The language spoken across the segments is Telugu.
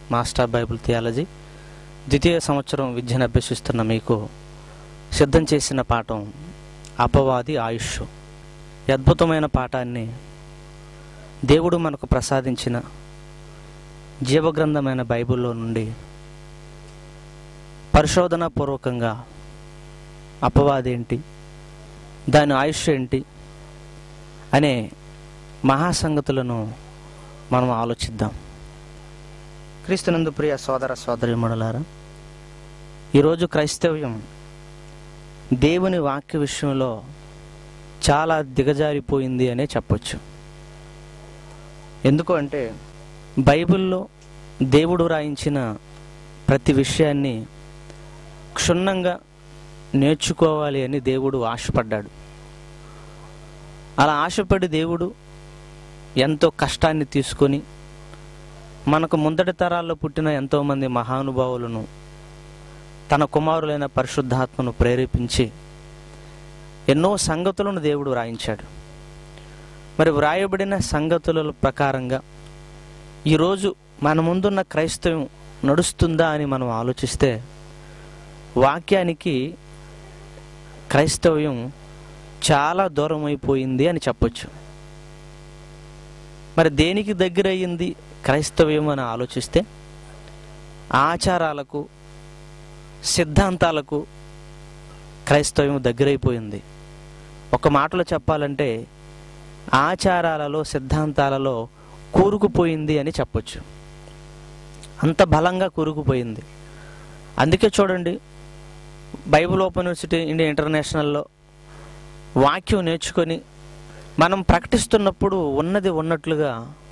మాస్టర్ బైబిల్ థియాలజీ ద్వితీయ సంవత్సరం విద్యను అభ్యసిస్తున్న మీకు సిద్ధం చేసిన పాఠం అపవాది ఆయుష్ ఈ అద్భుతమైన పాఠాన్ని దేవుడు మనకు ప్రసాదించిన జీవగ్రంథమైన బైబిల్లో నుండి పరిశోధన పూర్వకంగా అపవాది ఏంటి దాని ఆయుష్ ఏంటి అనే మహాసంగతులను మనం ఆలోచిద్దాం క్రీస్తునందు ప్రియ సోదర సోదరిమణులారా ఈరోజు క్రైస్తవ్యం దేవుని వాక్య విషయంలో చాలా దిగజారిపోయింది అనే చెప్పొచ్చు ఎందుకు అంటే బైబిల్లో దేవుడు రాయించిన ప్రతి విషయాన్ని క్షుణ్ణంగా నేర్చుకోవాలి అని దేవుడు ఆశపడ్డాడు అలా ఆశపడి దేవుడు ఎంతో కష్టాన్ని తీసుకొని మనకు ముందటి తరాల్లో పుట్టిన ఎంతోమంది మహానుభావులను తన కుమారులైన పరిశుద్ధాత్మను ప్రేరేపించి ఎన్నో సంగతులను దేవుడు వ్రాయించాడు మరి వ్రాయబడిన సంగతుల ప్రకారంగా ఈరోజు మన ముందున్న క్రైస్తవం నడుస్తుందా అని మనం ఆలోచిస్తే వాక్యానికి క్రైస్తవ్యం చాలా దూరం అయిపోయింది అని చెప్పొచ్చు మరి దేనికి దగ్గర అయ్యింది క్రైస్తవ్యం అని ఆలోచిస్తే ఆచారాలకు సిద్ధాంతాలకు క్రైస్తవ్యం దగ్గరైపోయింది ఒక మాటలో చెప్పాలంటే ఆచారాలలో సిద్ధాంతాలలో కూరుకుపోయింది అని చెప్పొచ్చు అంత బలంగా కూరుకుపోయింది అందుకే చూడండి బైబిల్ ఓపెన్ యూనివర్సిటీ ఇండియా ఇంటర్నేషనల్లో వాక్యం నేర్చుకొని మనం ప్రకటిస్తున్నప్పుడు ఉన్నది ఉన్నట్లుగా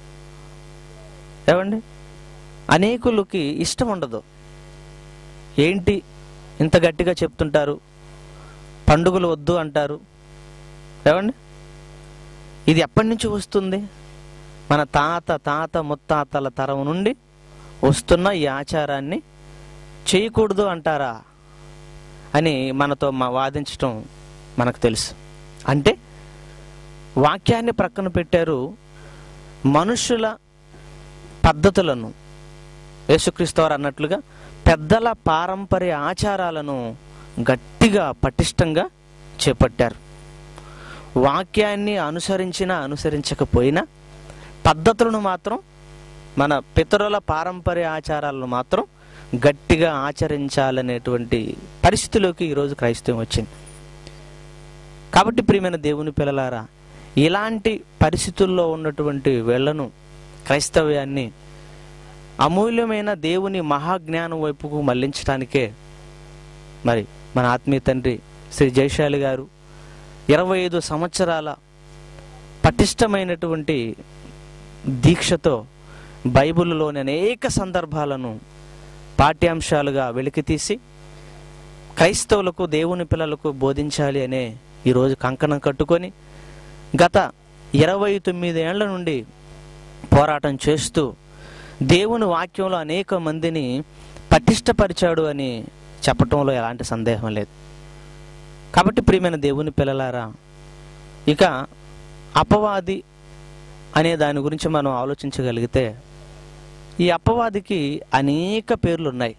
ఏమండి అనేకులకి ఇష్టం ఉండదు ఏంటి ఇంత గట్టిగా చెప్తుంటారు పండుగలు వద్దు అంటారు ఏమండి ఇది ఎప్పటి నుంచి వస్తుంది మన తాత తాత ముత్తాతల తరం నుండి వస్తున్న ఈ ఆచారాన్ని చేయకూడదు అంటారా అని మనతో మా వాదించటం మనకు తెలుసు అంటే వాక్యాన్ని ప్రక్కన పెట్టారు మనుషుల పద్ధతులను యేసుక్రీస్తు వారు అన్నట్లుగా పెద్దల పారంపర్య ఆచారాలను గట్టిగా పటిష్టంగా చేపట్టారు వాక్యాన్ని అనుసరించినా అనుసరించకపోయినా పద్ధతులను మాత్రం మన పితరుల పారంపర్య ఆచారాలను మాత్రం గట్టిగా ఆచరించాలనేటువంటి పరిస్థితిలోకి ఈరోజు క్రైస్తవం వచ్చింది కాబట్టి ప్రియమైన దేవుని పిల్లలారా ఇలాంటి పరిస్థితుల్లో ఉన్నటువంటి వీళ్లను క్రైస్తవ్యాన్ని అమూల్యమైన దేవుని మహాజ్ఞానం వైపుకు మళ్లించడానికే మరి మన ఆత్మీయ తండ్రి శ్రీ జయశాలి గారు ఇరవై ఐదు సంవత్సరాల పటిష్టమైనటువంటి దీక్షతో బైబిల్లోని అనేక సందర్భాలను పాఠ్యాంశాలుగా వెలికితీసి క్రైస్తవులకు దేవుని పిల్లలకు బోధించాలి అనే ఈరోజు కంకణం కట్టుకొని గత ఇరవై తొమ్మిది ఏళ్ల నుండి పోరాటం చేస్తూ దేవుని వాక్యంలో అనేక మందిని పటిష్టపరిచాడు అని చెప్పటంలో ఎలాంటి సందేహం లేదు కాబట్టి ప్రియమైన దేవుని పిల్లలారా ఇక అపవాది అనే దాని గురించి మనం ఆలోచించగలిగితే ఈ అపవాదికి అనేక పేర్లు ఉన్నాయి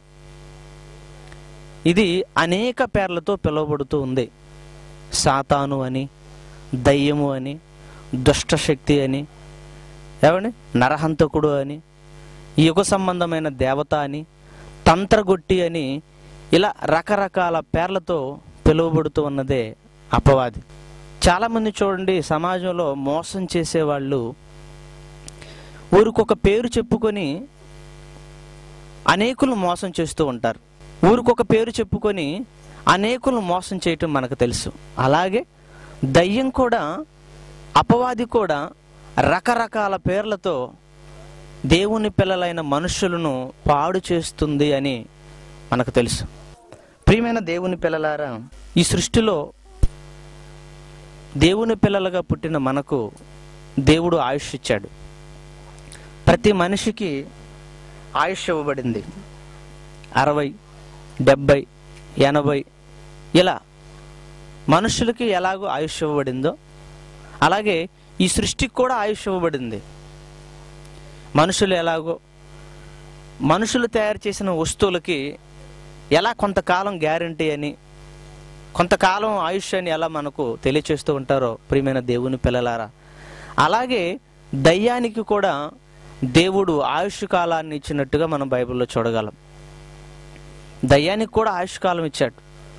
ఇది అనేక పేర్లతో పిలువబడుతూ ఉంది సాతాను అని దయ్యము అని దుష్టశక్తి అని ఏమండి నరహంతకుడు అని యుగ సంబంధమైన దేవత అని తంత్రగొట్టి అని ఇలా రకరకాల పేర్లతో పిలువబడుతూ ఉన్నదే అపవాది చాలామంది చూడండి సమాజంలో మోసం చేసేవాళ్ళు ఊరికొక పేరు చెప్పుకొని అనేకులు మోసం చేస్తూ ఉంటారు ఊరికొక పేరు చెప్పుకొని అనేకులు మోసం చేయటం మనకు తెలుసు అలాగే దయ్యం కూడా అపవాది కూడా రకరకాల పేర్లతో దేవుని పిల్లలైన మనుషులను పాడు చేస్తుంది అని మనకు తెలుసు ప్రియమైన దేవుని పిల్లలారా ఈ సృష్టిలో దేవుని పిల్లలుగా పుట్టిన మనకు దేవుడు ఆయుష్ ఇచ్చాడు ప్రతి మనిషికి ఆయుష్ ఇవ్వబడింది అరవై డెబ్బై ఎనభై ఇలా మనుషులకి ఎలాగో ఆయుష్ ఇవ్వబడిందో అలాగే ఈ సృష్టికి కూడా ఆయుష్ ఇవ్వబడింది మనుషులు ఎలాగో మనుషులు తయారు చేసిన వస్తువులకి ఎలా కొంతకాలం గ్యారంటీ అని కొంతకాలం ఆయుష్ అని ఎలా మనకు తెలియచేస్తూ ఉంటారో ప్రియమైన దేవుని పిల్లలారా అలాగే దయ్యానికి కూడా దేవుడు ఆయుష్ కాలాన్ని ఇచ్చినట్టుగా మనం బైబిల్లో చూడగలం దయ్యానికి కూడా ఆయుష్ కాలం ఇచ్చాడు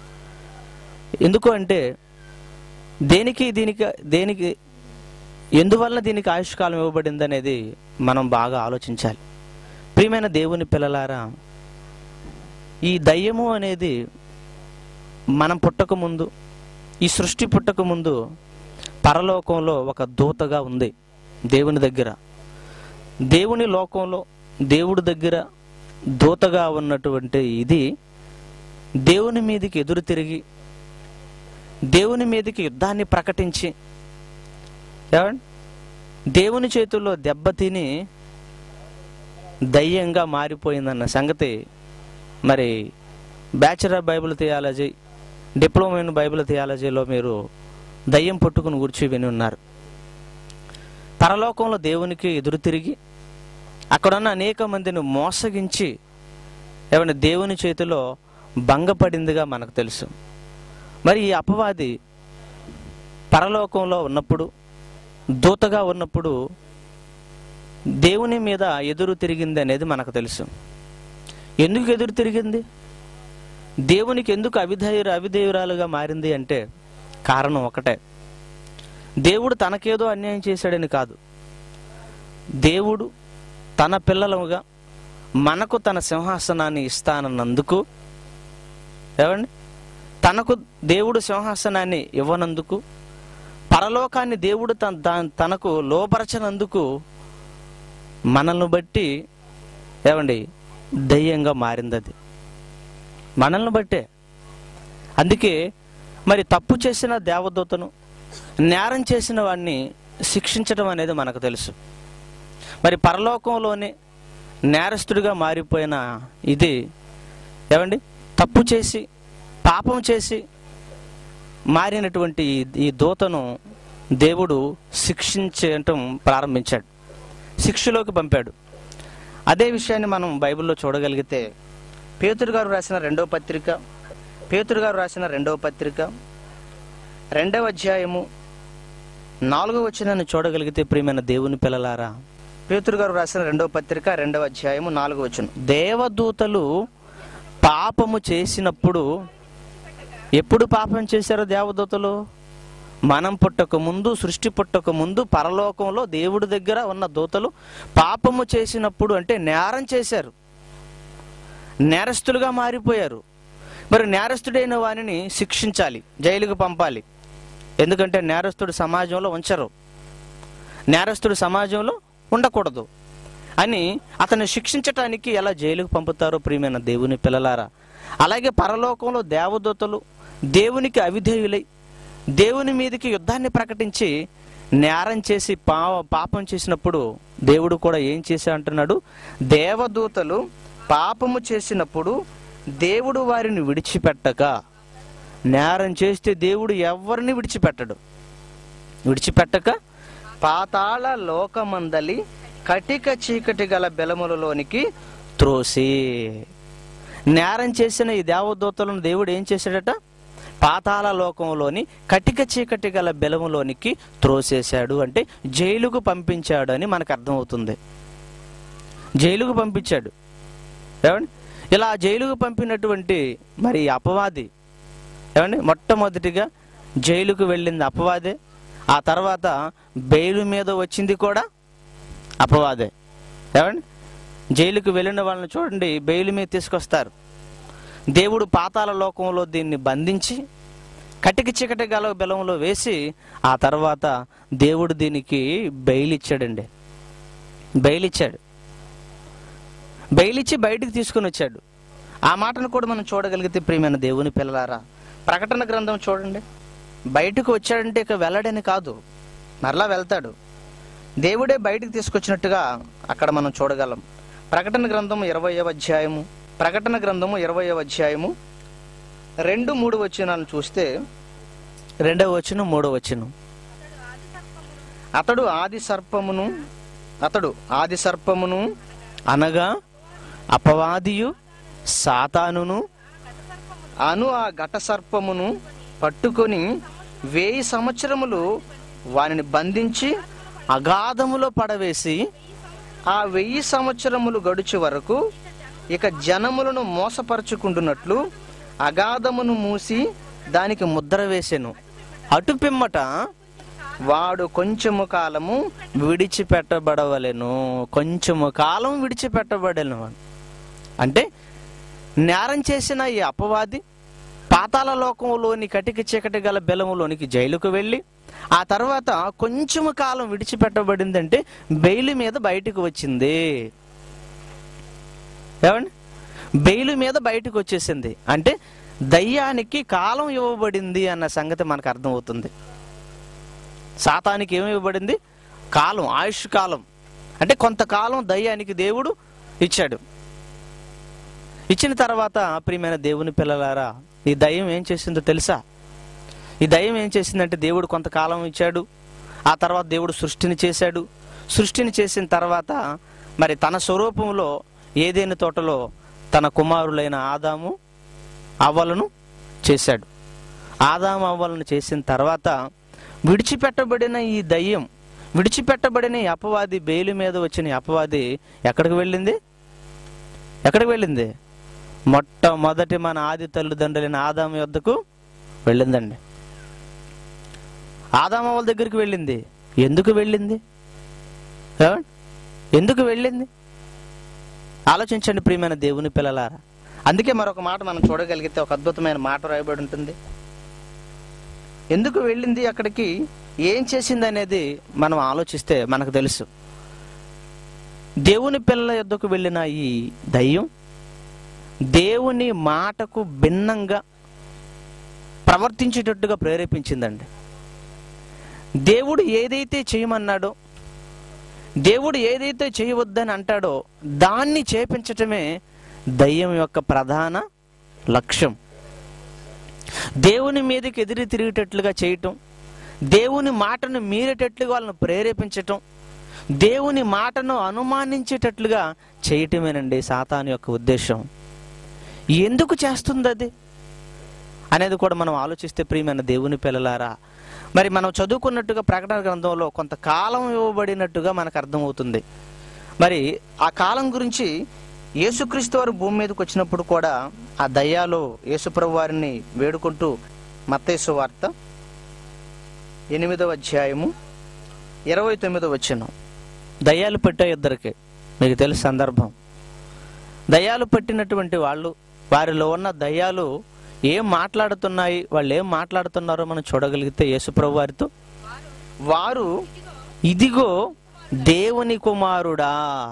ఎందుకు అంటే దేనికి దీనికి దేనికి ఎందువల్ల దీనికి ఆయుష్ కాలం ఇవ్వబడింది అనేది మనం బాగా ఆలోచించాలి ప్రియమైన దేవుని పిల్లలారా ఈ దయ్యము అనేది మనం పుట్టక ముందు ఈ సృష్టి పుట్టక ముందు పరలోకంలో ఒక దూతగా ఉంది దేవుని దగ్గర దేవుని లోకంలో దేవుడి దగ్గర దూతగా ఉన్నటువంటి ఇది దేవుని మీదకి ఎదురు తిరిగి దేవుని మీదకి యుద్ధాన్ని ప్రకటించి ఏమండి దేవుని చేతుల్లో దెబ్బతిని దయ్యంగా మారిపోయిందన్న సంగతి మరి bachelor Bible theology diploma in Bible థియాలజీలో మీరు దయ్యం పట్టుకుని కూర్చి విని ఉన్నారు పరలోకంలో దేవునికి ఎదురు తిరిగి అక్కడున్న అనేక మందిని మోసగించి ఏమంటే దేవుని చేతిలో భంగపడిందిగా మనకు తెలుసు మరి ఈ అపవాది పరలోకంలో ఉన్నప్పుడు దూతగా ఉన్నప్పుడు దేవుని మీద ఎదురు తిరిగింది అనేది మనకు తెలుసు ఎందుకు ఎదురు తిరిగింది దేవునికి ఎందుకు అవిధేయ అవిధేయురాలుగా మారింది అంటే కారణం ఒకటే దేవుడు తనకేదో అన్యాయం చేశాడని కాదు దేవుడు తన పిల్లలుగా మనకు తన సింహాసనాన్ని ఇస్తానన్నందుకు ఏమండి తనకు దేవుడు సింహాసనాన్ని ఇవ్వనందుకు పరలోకాన్ని దేవుడు తన దా- తనకు లోపరచనందుకు మనల్ని బట్టి ఏమండి దయ్యంగా మారింది అది మనల్ని బట్టే అందుకే మరి తప్పు చేసిన దేవదూతను నేరం చేసిన వాడిని శిక్షించడం అనేది మనకు తెలుసు మరి పరలోకంలోనే నేరస్తుడిగా మారిపోయిన ఇది ఏమండి తప్పు చేసి పాపం చేసి మారినటువంటి ఈ- ఈ దూతను దేవుడు శిక్షించటం ప్రారంభించాడు శిక్షలోకి పంపాడు అదే విషయాన్ని మనం బైబిల్లో చూడగలిగితే పేతురు గారు రాసిన రెండవ పత్రిక పేతురు గారు రాసిన రెండవ పత్రిక రెండవ అధ్యాయము నాలుగవ వచనాన్ని చూడగలిగితే ప్రియమైన దేవుని పిల్లలారా పేతురు గారు రాసిన రెండవ పత్రిక రెండవ అధ్యాయము నాలుగవ వచనం దేవదూతలు పాపము చేసినప్పుడు ఎప్పుడు పాపం చేశారో దేవదూతలు మనం పుట్టక ముందు సృష్టి పుట్టక ముందు పరలోకంలో దేవుడి దగ్గర ఉన్న దూతలు పాపము చేసినప్పుడు అంటే నేరం చేశారు నేరస్తులుగా మారిపోయారు మరి నేరస్తుడైన వారిని శిక్షించాలి జైలుకు పంపాలి ఎందుకంటే నేరస్తుడు సమాజంలో ఉంచరు నేరస్తుడు సమాజంలో ఉండకూడదు అని అతన్ని శిక్షించటానికి ఎలా జైలుకు పంపుతారో ప్రియమైన దేవుని పిల్లలారా అలాగే పరలోకంలో దేవదూతలు దేవునికి అవిధేయులై దేవుని మీదకి యుద్ధాన్ని ప్రకటించి నేరం చేసి పా పాపం చేసినప్పుడు దేవుడు కూడా ఏం చేశా అంటున్నాడు దేవదూతలు పాపము చేసినప్పుడు దేవుడు వారిని విడిచిపెట్టక నేరం చేస్తే దేవుడు ఎవరిని విడిచిపెట్టడు విడిచిపెట్టక పాతాళ లోకమందలి కటిక చీకటి గల బెలములలోనికి త్రోసి నేరం చేసిన ఈ దేవదూతలను దేవుడు ఏం చేశాడట పాతాళ లోకంలోని కటిక చీకటి గల బెలములోనికి త్రోసేశాడు అంటే జైలుకు పంపించాడు అని మనకు అర్థమవుతుంది జైలుకు పంపించాడు ఏమండి ఇలా జైలుకు పంపినటువంటి మరి ఈ అపవాది ఏమండి మొట్టమొదటిగా జైలుకు వెళ్ళింది అపవాదే ఆ తర్వాత బెయిలు మీద వచ్చింది కూడా అపవాదే ఏమండి జైలుకు వెళ్ళిన వాళ్ళని చూడండి బెయిలు మీద తీసుకొస్తారు దేవుడు పాతాల లోకంలో దీన్ని బంధించి కటికి చికటి గల బెలంలో వేసి ఆ తర్వాత దేవుడు దీనికి బెయిల్ ఇచ్చాడండి బెయిల్ ఇచ్చాడు బెయిల్ ఇచ్చి బయటికి తీసుకుని వచ్చాడు ఆ మాటను కూడా మనం చూడగలిగితే ప్రియమైన దేవుని పిల్లలారా ప్రకటన గ్రంథం చూడండి బయటకు వచ్చాడంటే ఇక వెళ్ళడని కాదు మరలా వెళ్తాడు దేవుడే బయటికి తీసుకొచ్చినట్టుగా అక్కడ మనం చూడగలం ప్రకటన గ్రంథం ఇరవయవ అధ్యాయము ప్రకటన గ్రంథము ఇరవయవ అధ్యాయము రెండు మూడు వచనాలను చూస్తే రెండవ వచనం మూడవ వచనం అతడు ఆది సర్పమును అతడు ఆది సర్పమును అనగా అపవాదియు సాతానును అను ఆ ఘట సర్పమును పట్టుకొని వేయి సంవత్సరములు వానిని బంధించి అగాధములో పడవేసి ఆ వెయ్యి సంవత్సరములు గడుచు వరకు ఇక జనములను మోసపరుచుకుంటున్నట్లు అగాధమును మూసి దానికి ముద్ర వేసెను అటు పిమ్మట వాడు కొంచెము కాలము విడిచిపెట్టబడవలెను కొంచెము కాలం విడిచిపెట్టబడను అంటే నేరం చేసిన ఈ అపవాది పాతాళ లోకంలోని కటికి చీకటి గల బెలములోనికి జైలుకు వెళ్ళి ఆ తర్వాత కొంచెము కాలం విడిచిపెట్టబడిందంటే బెయిల్ మీద బయటకు వచ్చింది ఏమండి బెయిల్ మీద బయటకు వచ్చేసింది అంటే దయ్యానికి కాలం ఇవ్వబడింది అన్న సంగతి మనకు అర్థమవుతుంది సాతానికి ఏమి ఇవ్వబడింది కాలం ఆయుష్ కాలం అంటే కొంతకాలం దయ్యానికి దేవుడు ఇచ్చాడు ఇచ్చిన తర్వాత ప్రియమైన దేవుని పిల్లలారా ఈ దయ్యం ఏం చేసిందో తెలుసా ఈ దయ్యం ఏం చేసిందంటే దేవుడు కొంతకాలం ఇచ్చాడు ఆ తర్వాత దేవుడు సృష్టిని చేశాడు సృష్టిని చేసిన తర్వాత మరి తన స్వరూపంలో ఏదైనా తోటలో తన కుమారులైన ఆదాము అవ్వలను చేశాడు ఆదాము అవ్వలను చేసిన తర్వాత విడిచిపెట్టబడిన ఈ దయ్యం విడిచిపెట్టబడిన ఈ అపవాది బెయిలు మీద వచ్చిన ఈ అపవాది ఎక్కడికి వెళ్ళింది ఎక్కడికి వెళ్ళింది మొట్టమొదటి మన ఆది తల్లిదండ్రులైన ఆదాము యొద్దకు వెళ్ళిందండి ఆదాము వాళ్ళ దగ్గరికి వెళ్ళింది ఎందుకు వెళ్ళింది ఏమండి? ఎందుకు వెళ్ళింది ఆలోచించండి ప్రియమైన దేవుని పిల్లలారా అందుకే మరొక మాట మనం చూడగలిగితే ఒక అద్భుతమైన మాట రాయబడి ఉంటుంది ఎందుకు వెళ్ళింది అక్కడికి ఏం చేసింది అనేది మనం ఆలోచిస్తే మనకు తెలుసు దేవుని పిల్లల యొద్దకు వెళ్ళిన ఈ దయ్యం దేవుని మాటకు భిన్నంగా ప్రవర్తించేటట్టుగా ప్రేరేపించిందండి దేవుడు ఏదైతే చేయమన్నాడో దేవుడు ఏదైతే చేయవద్దని అంటాడో దాన్ని చేపించటమే దయ్యం యొక్క ప్రధాన లక్ష్యం దేవుని మీదకి ఎదిరి తిరిగేటట్లుగా చేయటం దేవుని మాటను మీరేటట్లుగా వాళ్ళని ప్రేరేపించటం దేవుని మాటను అనుమానించేటట్లుగా చేయటమేనండి సాతాను యొక్క ఉద్దేశం ఎందుకు చేస్తుంది అది అనేది కూడా మనం ఆలోచిస్తే ప్రియమైన దేవుని పిల్లలారా మరి మనం చదువుకున్నట్టుగా ప్రకటన గ్రంథంలో కొంతకాలం ఇవ్వబడినట్టుగా మనకు అర్థమవుతుంది మరి ఆ కాలం గురించి యేసుక్రీస్తు వారు భూమి మీదకి వచ్చినప్పుడు కూడా ఆ దయ్యాలు యేసుప్రభు వారిని వేడుకుంటూ మత్తేసు వార్త ఎనిమిదవ అధ్యాయము ఇరవై తొమ్మిదవ వచ్చిన దయ్యాలు పెట్టే ఇద్దరికి మీకు తెలుసు సందర్భం దయ్యాలు పట్టినటువంటి వాళ్ళు వారిలో ఉన్న దయ్యాలు ఏం మాట్లాడుతున్నాయి వాళ్ళు ఏం మాట్లాడుతున్నారో మనం చూడగలిగితే యేసుప్రభు వారితో వారు ఇదిగో దేవుని కుమారుడా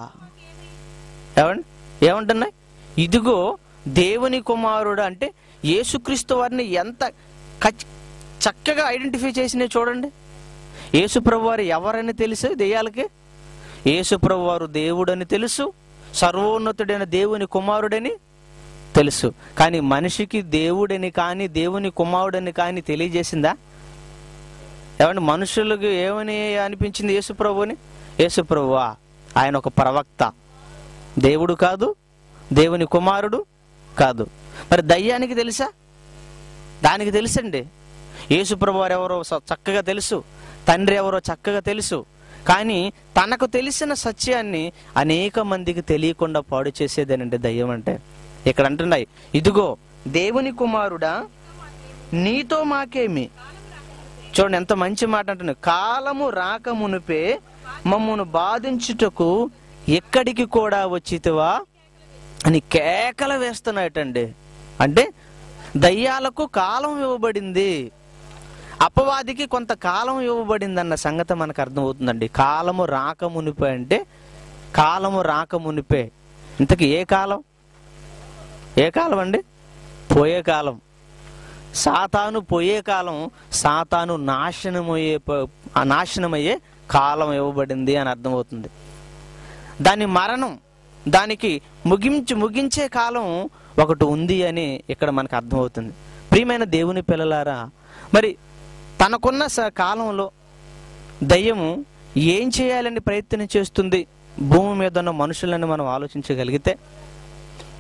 ఏమండి ఏమంటున్నాయి ఇదిగో దేవుని కుమారుడు అంటే యేసుక్రీస్తు వారిని ఎంత ఖచ్- చక్కగా ఐడెంటిఫై చేసినాయి చూడండి యేసుప్రభు వారు ఎవరని తెలుసు దెయ్యాలకి యేసుప్రభు వారు దేవుడని తెలుసు సర్వోన్నతుడైన దేవుని కుమారుడని తెలుసు కానీ మనిషికి దేవుడని కానీ దేవుని కుమారుడని కానీ తెలియజేసిందా ఏమంటే మనుషులకు ఏమని అనిపించింది యేసుప్రభుని యేసుప్రభువా ఆయన ఒక ప్రవక్త దేవుడు కాదు దేవుని కుమారుడు కాదు మరి దయ్యానికి తెలుసా దానికి తెలుసండి యేసుప్రభు వారు ఎవరో స- చక్కగా తెలుసు తండ్రి ఎవరో చక్కగా తెలుసు కానీ తనకు తెలిసిన సత్యాన్ని అనేక మందికి తెలియకుండా పాడు చేసేదేనండి దయ్యం అంటే ఇక్కడ అంటున్నాయి ఇదిగో దేవుని కుమారుడా నీతో మాకేమి చూడండి ఎంత మంచి మాట అంటున్నాయి కాలము రాక మునుపే మమ్మను బాధించుటకు ఎక్కడికి కూడా వచ్చితివా అని కేకలు వేస్తున్నాయటండి అంటే దయ్యాలకు కాలం ఇవ్వబడింది అపవాదికి కొంత కాలం ఇవ్వబడింది అన్న సంగతి మనకు అర్థమవుతుందండి కాలము రాక మునిపే అంటే కాలము రాక మునిపే ఇంతకు ఏ కాలం ఏ కాలం అండి పోయే కాలం సాతాను పోయే కాలం సాతాను నాశనమయ్యే ప- ఆ నాశనమయ్యే కాలం ఇవ్వబడింది అని అర్థమవుతుంది దాని మరణం దానికి ముగించి ముగించే కాలం ఒకటి ఉంది అని ఇక్కడ మనకు అర్థమవుతుంది ప్రియమైన దేవుని పిల్లలారా మరి తనకున్న స కాలంలో దయ్యము ఏం చేయాలని ప్రయత్నం చేస్తుంది భూమి మీద ఉన్న మనుషులను మనం ఆలోచించగలిగితే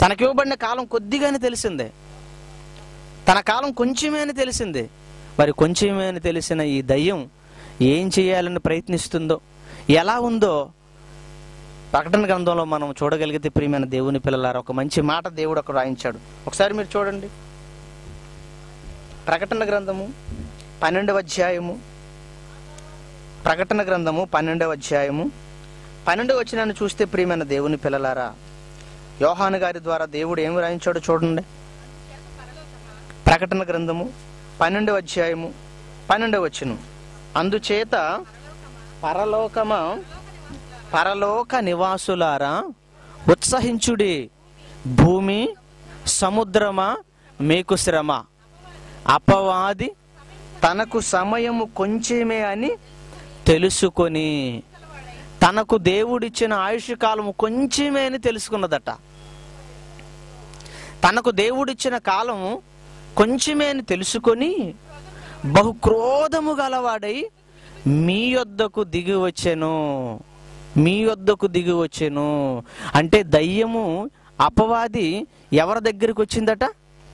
తనకివ్వబడిన కాలం కొద్దిగానే తెలిసిందే తన కాలం కొంచెమే అని తెలిసిందే మరి కొంచెమే అని తెలిసిన ఈ దయ్యం ఏం చేయాలని ప్రయత్నిస్తుందో ఎలా ఉందో ప్రకటన గ్రంథంలో మనం చూడగలిగితే ప్రియమైన దేవుని పిల్లలారా ఒక మంచి మాట దేవుడు అక్కడ రాయించాడు ఒకసారి మీరు చూడండి ప్రకటన గ్రంథము పన్నెండవ అధ్యాయము ప్రకటన గ్రంథము పన్నెండవ అధ్యాయము పన్నెండవ వచ్చినాన్ని చూస్తే ప్రియమైన దేవుని పిల్లలారా యోహాను గారి ద్వారా దేవుడు ఏమి రాయించాడో చూడండి ప్రకటన గ్రంథము పన్నెండవ అధ్యాయము పన్నెండవ వచ్చును అందుచేత పరలోకమా పరలోక నివాసులారా ఉత్సహించుడి భూమి సముద్రమా మీకు శ్రమ అపవాది తనకు సమయము కొంచెమే అని తెలుసుకొని తనకు దేవుడిచ్చిన ఆయుష్ కాలము కొంచెమే అని తెలుసుకున్నదట తనకు దేవుడిచ్చిన కాలము కొంచెమే అని తెలుసుకొని బహు క్రోధము గలవాడై మీ యొద్దకు దిగి వచ్చెను మీ యొద్దకు దిగి వచ్చెను అంటే దయ్యము అపవాది ఎవరి దగ్గరికి వచ్చిందట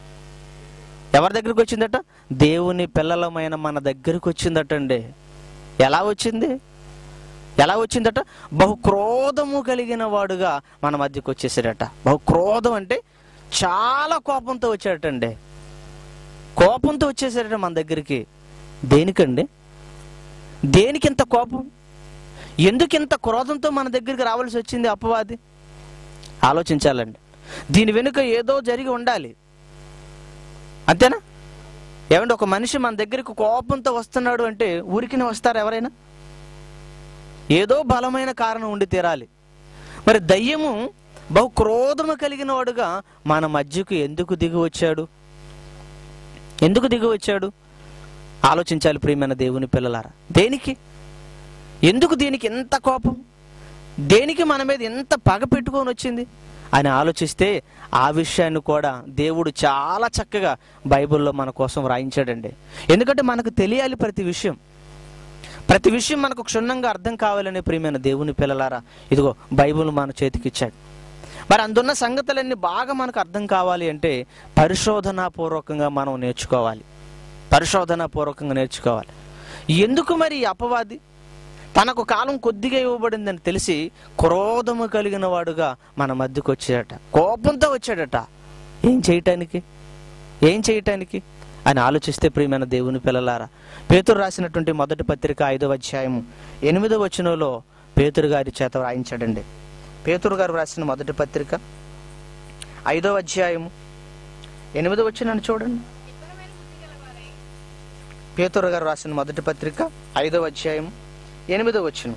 ఎవరి దగ్గరికి వచ్చిందట దేవుని పిల్లలమైన మన దగ్గరికి వచ్చిందట అండి ఎలా వచ్చింది ఎలా వచ్చిందట బహు క్రోధము కలిగిన వాడుగా మన మధ్యకు వచ్చేసాడట బహు క్రోధం అంటే చాలా కోపంతో వచ్చాడటండి కోపంతో వచ్చేసాడట మన దగ్గరికి దేనికండి దేనికి ఇంత కోపం ఎందుకు ఇంత క్రోధంతో మన దగ్గరికి రావాల్సి వచ్చింది అపవాది ఆలోచించాలండి దీని వెనుక ఏదో జరిగి ఉండాలి అంతేనా ఏమంటే ఒక మనిషి మన దగ్గరికి కోపంతో వస్తున్నాడు అంటే ఊరికినే వస్తారు ఎవరైనా ఏదో బలమైన కారణం ఉండి తీరాలి మరి దయ్యము బహు క్రోధము కలిగిన వాడుగా మన మధ్యకు ఎందుకు దిగి వచ్చాడు ఎందుకు దిగి వచ్చాడు ఆలోచించాలి ప్రియమైన దేవుని పిల్లలారా దేనికి ఎందుకు దీనికి ఎంత కోపం దేనికి మన మీద ఎంత పగ పెట్టుకొని వచ్చింది అని ఆలోచిస్తే ఆ విషయాన్ని కూడా దేవుడు చాలా చక్కగా బైబిల్లో మన కోసం రాయించాడండి ఎందుకంటే మనకు తెలియాలి ప్రతి విషయం ప్రతి విషయం మనకు క్షుణ్ణంగా అర్థం కావాలనే ప్రియమైన దేవుని పిల్లలారా ఇదిగో బైబిల్ మన చేతికి ఇచ్చాడు మరి అందున్న సంగతులన్నీ బాగా మనకు అర్థం కావాలి అంటే పరిశోధనాపూర్వకంగా మనం నేర్చుకోవాలి పరిశోధనాపూర్వకంగా నేర్చుకోవాలి ఎందుకు మరి ఈ అపవాది తనకు కాలం కొద్దిగా ఇవ్వబడిందని తెలిసి క్రోధము కలిగిన వాడుగా మన మధ్యకు వచ్చాడట కోపంతో వచ్చాడట ఏం చేయటానికి ఏం చేయటానికి అని ఆలోచిస్తే ప్రియమైన దేవుని పిల్లలారా పేతురు రాసినటువంటి మొదటి పత్రిక ఐదవ అధ్యాయము ఎనిమిదవ వచనంలో పేతురు గారి చేత రాయించాడండి పేతురు గారు రాసిన మొదటి పత్రిక ఐదవ అధ్యాయము ఎనిమిదవ వచనాన్ని చూడండి పేతురు గారు రాసిన మొదటి పత్రిక ఐదవ అధ్యాయం ఎనిమిదవ వచనం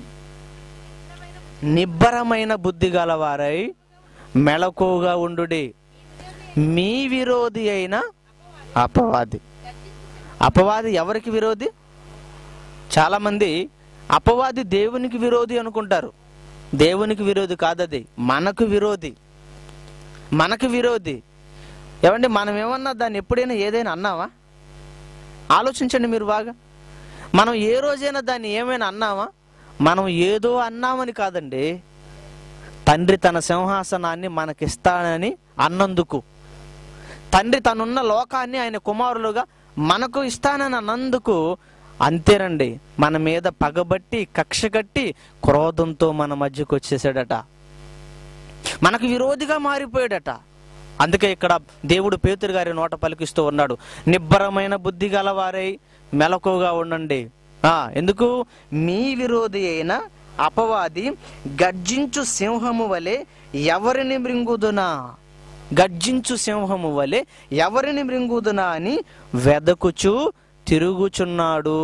నిబ్బరమైన బుద్ధి గలవారై మెళకువగా ఉండుడి మీ విరోధి అయిన అపవాది అపవాది ఎవరికి విరోధి చాలా మంది అపవాది దేవునికి విరోధి అనుకుంటారు దేవునికి విరోధి కాదది మనకు విరోధి మనకు విరోధి ఏమండి మనం ఏమన్నా దాన్ని ఎప్పుడైనా ఏదైనా అన్నావా ఆలోచించండి మీరు బాగా మనం ఏ రోజైనా దాన్ని ఏమైనా అన్నామా మనం ఏదో అన్నామని కాదండి తండ్రి తన సింహాసనాన్ని మనకిస్తానని అన్నందుకు తండ్రి తనున్న లోకాన్ని ఆయన కుమారులుగా మనకు ఇస్తానని అన్నందుకు అంతేనండి మన మీద పగబట్టి కక్ష కట్టి క్రోధంతో మన మధ్యకు వచ్చేసాడట మనకు విరోధిగా మారిపోయాడట అందుకే ఇక్కడ దేవుడు పేతురు గారి నోట పలికిస్తూ ఉన్నాడు నిబ్బరమైన బుద్ధి గలవారై మెలకుగా ఉండండి ఆ ఎందుకు మీ విరోధి అయిన అపవాది గర్జించు సింహము వలె ఎవరిని మృంగుదునా గర్జించు సింహము వలె ఎవరిని మృంగుదునా అని వెదకుచు తిరుగుచున్నాడు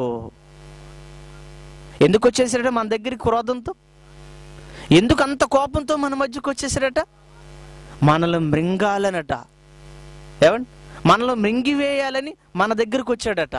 ఎందుకు వచ్చేసాడట మన దగ్గరికి క్రోధంతో ఎందుకు అంత కోపంతో మన మధ్యకు వచ్చేసాడట మనల్ని మృంగాలనట ఏమండి మనలో మృంగివేయాలని మన దగ్గరకు వచ్చాడట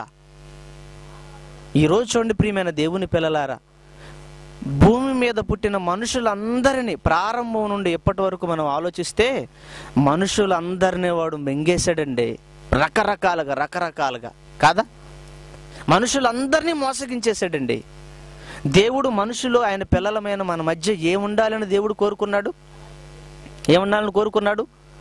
ఈరోజు చూడండి ప్రియమైన దేవుని పిల్లలారా భూమి మీద పుట్టిన మనుషులందరినీ ప్రారంభం నుండి ఎప్పటి వరకు మనం ఆలోచిస్తే మనుషులందరినీ వాడు మింగేశాడండి రకరకాలుగా రకరకాలుగా కాదా మనుషులందరినీ మోసగించేశాడండి దేవుడు మనుషులు ఆయన పిల్లలమైన మన మధ్య ఏముండాలని దేవుడు కోరుకున్నాడు ఏముండాలని కోరుకున్నాడు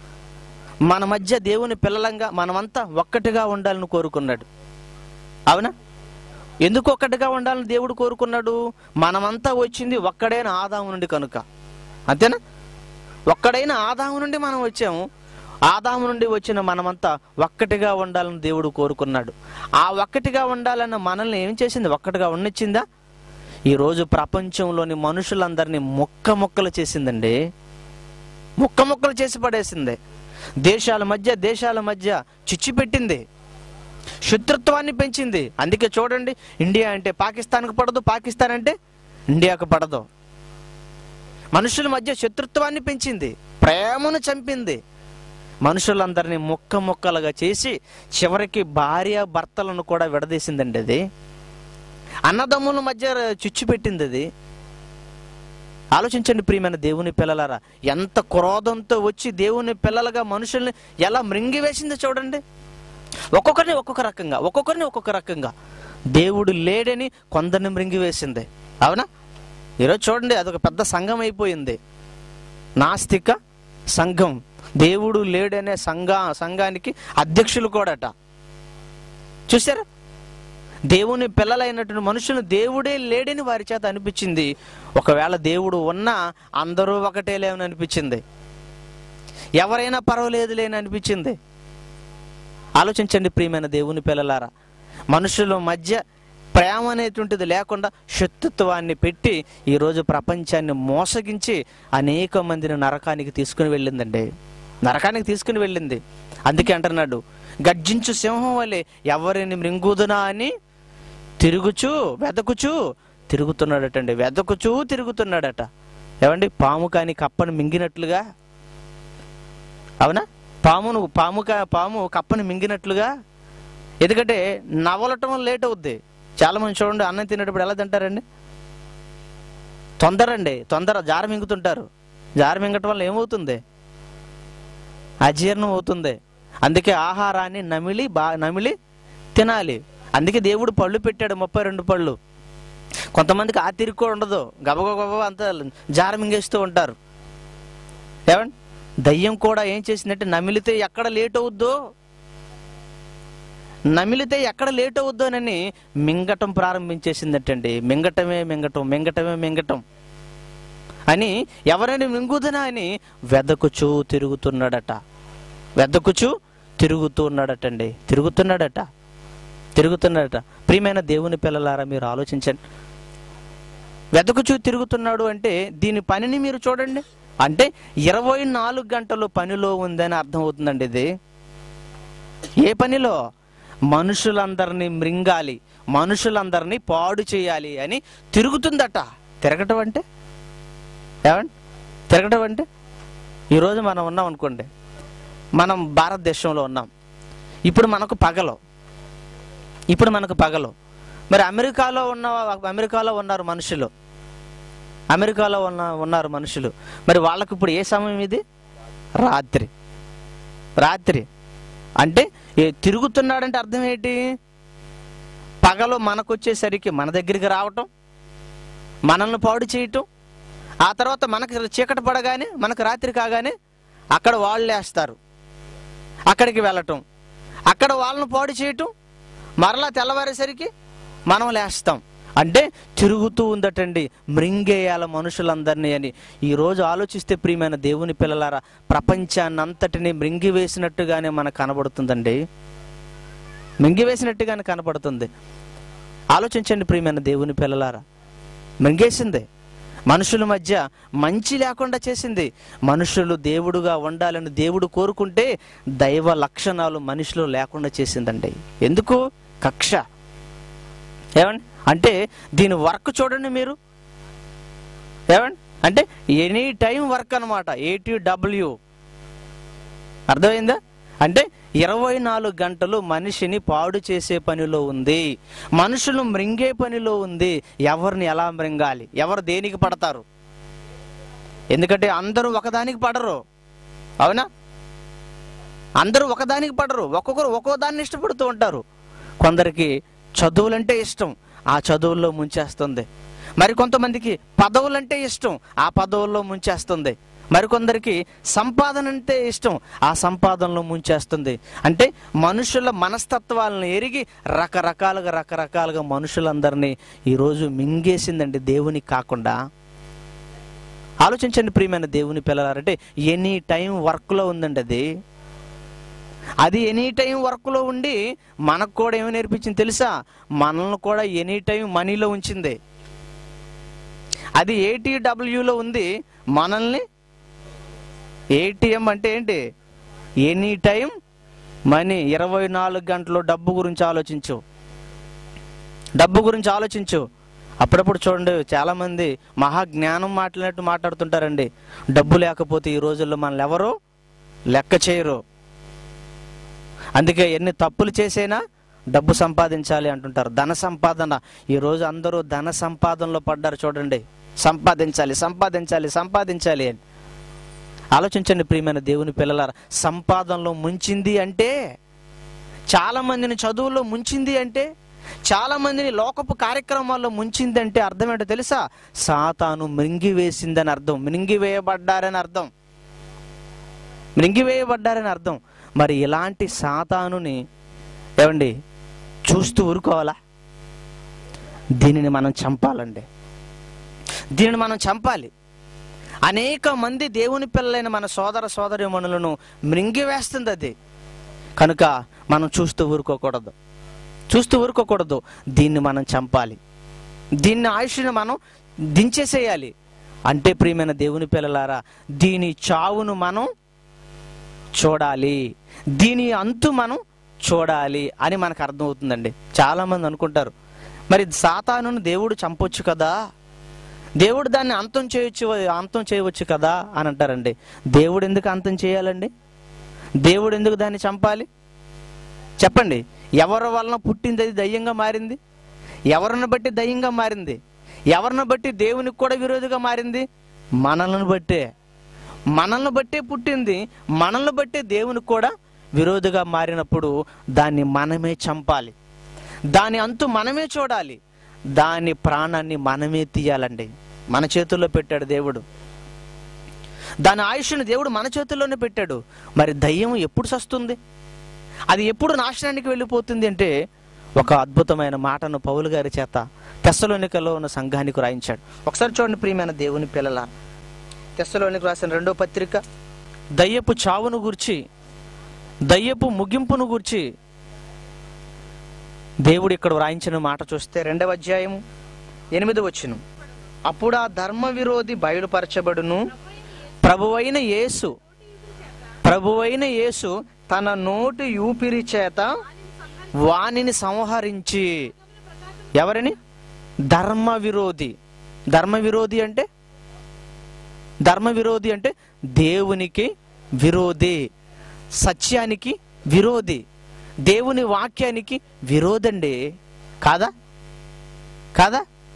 మన మధ్య దేవుని పిల్లలంగా మనమంతా ఒక్కటిగా ఉండాలని కోరుకున్నాడు అవునా ఎందుకు ఒక్కటిగా ఉండాలని దేవుడు కోరుకున్నాడు మనమంతా వచ్చింది ఒక్కడైన ఆదాము నుండి కనుక అంతేనా ఒక్కడైన ఆదాము నుండి మనం వచ్చాము ఆదాము నుండి వచ్చిన మనమంతా ఒక్కటిగా ఉండాలని దేవుడు కోరుకున్నాడు ఆ ఒక్కటిగా ఉండాలన్న మనల్ని ఏం చేసింది ఒక్కటిగా ఉన్నిచ్చిందా ఈరోజు ప్రపంచంలోని మనుషులందరినీ ముక్క ముక్కలు చేసిందండి ముక్క ముక్కలు చేసి పడేసింది దేశాల మధ్య దేశాల మధ్య చిచ్చు పెట్టింది శత్రుత్వాన్ని పెంచింది అందుకే చూడండి ఇండియా అంటే పాకిస్తాన్కి పడదు పాకిస్తాన్ అంటే ఇండియాకు పడదు మనుషుల మధ్య శత్రుత్వాన్ని పెంచింది ప్రేమను చంపింది మనుషులందరినీ ముక్క ముక్కలుగా చేసి చివరికి భార్య భర్తలను కూడా విడదీసిందండి అది అన్నదమ్ముల మధ్య చిచ్చు పెట్టింది అది ఆలోచించండి ప్రియమైన దేవుని పిల్లలారా ఎంత క్రోధంతో వచ్చి దేవుని పిల్లలుగా మనుషుల్ని ఎలా మృంగివేసిందో చూడండి ఒక్కొక్కరిని ఒక్కొక్క రకంగా ఒక్కొక్కరిని ఒక్కొక్క రకంగా దేవుడు లేడని కొందరిని మృంగివేసింది అవునా ఈరోజు చూడండి అదొక పెద్ద సంఘం అయిపోయింది నాస్తిక సంఘం దేవుడు లేడనే సంఘ సంఘానికి అధ్యక్షులు కూడాట చూసారా దేవుని పిల్లలైనటువంటి మనుషులు దేవుడే లేడని వారి చేత అనిపించింది ఒకవేళ దేవుడు ఉన్నా అందరూ ఒకటే లేవని అనిపించింది ఎవరైనా పర్వాలేదు లేని అనిపించింది ఆలోచించండి ప్రియమైన దేవుని పిల్లలారా మనుషుల మధ్య ప్రేమ అనేటువంటిది లేకుండా శత్రుత్వాన్ని పెట్టి ఈరోజు ప్రపంచాన్ని మోసగించి అనేక మందిని నరకానికి తీసుకుని వెళ్ళిందండి నరకానికి తీసుకుని వెళ్ళింది అందుకే అంటున్నాడు గర్జించు సింహం వలె ఎవరిని మృంగుదునా అని తిరుగుచూ వెదకుచూ తిరుగుతున్నాడటండి వెదకుచూ తిరుగుతున్నాడట ఏమండి పాము కాని కప్పను మింగినట్లుగా అవునా పామును పాము కా- పాము కప్పని మింగినట్లుగా ఎందుకంటే నవలటం లేట్ అవుద్ది చాలా మంది చూడండి అన్నం తినేటప్పుడు ఎలా తింటారండి తొందర అండి తొందర జార మింగుతుంటారు జార మింగటం వల్ల ఏమవుతుంది అజీర్ణం అవుతుంది అందుకే ఆహారాన్ని నమిలి బా నమిలి తినాలి అందుకే దేవుడు పళ్ళు పెట్టాడు ముప్పై రెండు పళ్ళు కొంతమందికి ఆ తిరిగి కూడా ఉండదు గబగబ అంత జార మింగేస్తూ ఉంటారు ఏమండి దయ్యం కూడా ఏం చేసిందంటే నమిలితే ఎక్కడ లేట్ అవుద్దో నమిలితే ఎక్కడ లేట్ అవుద్దోనని మింగటం ప్రారంభించేసిందటండి మింగటమే మింగటం మింగటమే మింగటం అని ఎవరైనా మింగుదనా అని వెదకుచూ తిరుగుతున్నాడట వెదకుచూ తిరుగుతున్నాడటండి తిరుగుతున్నాడట తిరుగుతున్నాడట ప్రియమైన దేవుని పిల్లలారా మీరు ఆలోచించండి వెతకుచూ తిరుగుతున్నాడు అంటే దీని పనిని మీరు చూడండి అంటే ఇరవై నాలుగు గంటలు పనిలో ఉందని అర్థం అవుతుందండి ఇది ఏ పనిలో మనుషులందరినీ మృంగాలి మనుషులందరినీ పాడు చేయాలి అని తిరుగుతుందట తిరగటం అంటే ఏమండి తిరగటం అంటే ఈరోజు మనం ఉన్నాం అనుకోండి మనం భారతదేశంలో ఉన్నాం ఇప్పుడు మనకు పగలు ఇప్పుడు మనకు పగలు మరి అమెరికాలో ఉన్న అమెరికాలో ఉన్నారు మనుషులు అమెరికాలో ఉన్న ఉన్నారు మనుషులు మరి వాళ్ళకు ఇప్పుడు ఏ సమయం ఇది రాత్రి రాత్రి అంటే ఏ తిరుగుతున్నాడంటే అర్థం ఏంటి పగలు మనకు వచ్చేసరికి మన దగ్గరికి రావటం మనల్ని పాడు చేయటం ఆ తర్వాత మనకి చీకటి పడగానే మనకు రాత్రి కాగానే అక్కడ వాళ్ళు వేస్తారు అక్కడికి వెళ్ళటం అక్కడ వాళ్ళని పాడు చేయటం మరలా తెల్లవారేసరికి మనం లేస్తాం అంటే తిరుగుతూ ఉందటండి మృంగేయాల మనుషులందరినీ అని ఈరోజు ఆలోచిస్తే ప్రియమైన దేవుని పిల్లలారా ప్రపంచాన్ని అంతటిని మృంగివేసినట్టుగానే మనకు కనబడుతుందండి మృంగివేసినట్టుగానే కనబడుతుంది ఆలోచించండి ప్రియమైన దేవుని పిల్లలారా మృంగేసింది మనుషుల మధ్య మంచి లేకుండా చేసింది మనుషులు దేవుడుగా ఉండాలని దేవుడు కోరుకుంటే దైవ లక్షణాలు మనిషిలో లేకుండా చేసిందండి ఎందుకు కక్ష ఏమండి అంటే దీని వర్క్ చూడండి మీరు ఏమండి అంటే ఎనీ టైం వర్క్ అనమాట ఏటీ డబ్ల్యూ అర్థమైందా అంటే ఇరవై నాలుగు గంటలు మనిషిని పాడు చేసే పనిలో ఉంది మనుషులు మృంగే పనిలో ఉంది ఎవరిని ఎలా మృంగాలి ఎవరు దేనికి పడతారు ఎందుకంటే అందరూ ఒకదానికి పడరు అవునా అందరూ ఒకదానికి పడరు ఒక్కొక్కరు ఒక్కో దాన్ని ఇష్టపడుతూ ఉంటారు కొందరికి చదువులంటే ఇష్టం ఆ చదువుల్లో ముంచేస్తుంది మరి కొంతమందికి పదవులంటే ఇష్టం ఆ పదవుల్లో ముంచేస్తుంది మరికొందరికి సంపాదన అంటే ఇష్టం ఆ సంపాదనలో ముంచేస్తుంది అంటే మనుషుల మనస్తత్వాలను ఎరిగి రకరకాలుగా రకరకాలుగా మనుషులందరినీ ఈరోజు మింగేసిందండి దేవునికి కాకుండా ఆలోచించండి ప్రియమైన దేవుని పిల్లలారంటే ఎనీ టైం వర్క్లో ఉందండి అది అది ఎనీ టైం వర్క్లో ఉండి మనకు కూడా ఏమి నేర్పించింది తెలుసా మనల్ని కూడా ఎనీ టైం మనీలో ఉంచింది అది ఏటీడబ్ల్యూలో ఉంది మనల్ని ఏటీఎం అంటే ఏంటి ఎనీ టైం మనీ ఇరవై నాలుగు గంటలు డబ్బు గురించి ఆలోచించు డబ్బు గురించి ఆలోచించు అప్పుడప్పుడు చూడండి చాలా మంది మహా జ్ఞానం మాట్లాడినట్టు మాట్లాడుతుంటారండి డబ్బు లేకపోతే ఈ రోజుల్లో మనల్ని ఎవరు లెక్క చేయరు అందుకే ఎన్ని తప్పులు చేసైనా డబ్బు సంపాదించాలి అంటుంటారు ధన సంపాదన ఈ రోజు అందరూ ధన సంపాదనలో పడ్డారు చూడండి సంపాదించాలి సంపాదించాలి సంపాదించాలి అని ఆలోచించండి ప్రియమైన దేవుని పిల్లలారా సంపాదనలో ముంచింది అంటే చాలా మందిని చదువులో ముంచింది అంటే చాలా మందిని లోకపు కార్యక్రమాల్లో ముంచింది అంటే అర్థం ఏంటో తెలుసా సాతాను మృంగివేసిందని అర్థం మృంగివేయబడ్డారని అర్థం మృంగివేయబడ్డారని అర్థం మరి ఇలాంటి సాతానుని ఏమండి చూస్తూ ఊరుకోవాలా దీనిని మనం చంపాలండి దీనిని మనం చంపాలి అనేక మంది దేవుని పిల్లలైన మన సోదర సోదరిమణులను మృంగివేస్తుంది అది కనుక మనం చూస్తూ ఊరుకోకూడదు చూస్తూ ఊరుకోకూడదు దీన్ని మనం చంపాలి దీన్ని ఆయుష్ని మనం దించేసేయాలి అంటే ప్రియమైన దేవుని పిల్లలారా దీని చావును మనం చూడాలి దీని అంతు మనం చూడాలి అని మనకు అర్థమవుతుందండి చాలా మంది అనుకుంటారు మరి సాతానును దేవుడు చంపొచ్చు కదా దేవుడు దాన్ని అంతం చేయొచ్చు అంతం చేయవచ్చు కదా అని అంటారండి దేవుడు ఎందుకు అంతం చేయాలండి దేవుడు ఎందుకు దాన్ని చంపాలి చెప్పండి ఎవరి వలన పుట్టింది అది దయ్యంగా మారింది ఎవరిని బట్టి దయ్యంగా మారింది ఎవరిని బట్టి దేవునికి కూడా విరోధిగా మారింది మనల్ని బట్టే మనల్ని బట్టే పుట్టింది మనల్ని బట్టే దేవునికి కూడా విరోధిగా మారినప్పుడు దాన్ని మనమే చంపాలి దాని అంతు మనమే చూడాలి దాని ప్రాణాన్ని మనమే తీయాలండి మన చేతుల్లో పెట్టాడు దేవుడు దాని ఆయుష్ను దేవుడు మన చేతుల్లోనే పెట్టాడు మరి దయ్యం ఎప్పుడు సస్తుంది అది ఎప్పుడు నాశనానికి వెళ్ళిపోతుంది అంటే ఒక అద్భుతమైన మాటను పౌలు గారి చేత తెస్సలోనికలో ఉన్న సంఘానికి రాయించాడు ఒకసారి చూడండి ప్రియమైన దేవుని పిల్లల తెస్సలోనికి రాసిన రెండో పత్రిక దయ్యపు చావును గుర్చి దయ్యపు ముగింపును గుర్చి దేవుడు ఇక్కడ వ్రాయించిన మాట చూస్తే రెండవ అధ్యాయం ఎనిమిది వచ్చును అప్పుడు ఆ ధర్మ విరోధి బయలుపరచబడును ప్రభువైన యేసు ప్రభువైన యేసు తన నోటి యూపిరి చేత వానిని సంహరించి ఎవరిని ధర్మ విరోధి ధర్మ విరోధి అంటే ధర్మ విరోధి అంటే దేవునికి విరోధి సత్యానికి విరోధి దేవుని వాక్యానికి విరోధండి కాదా కాదా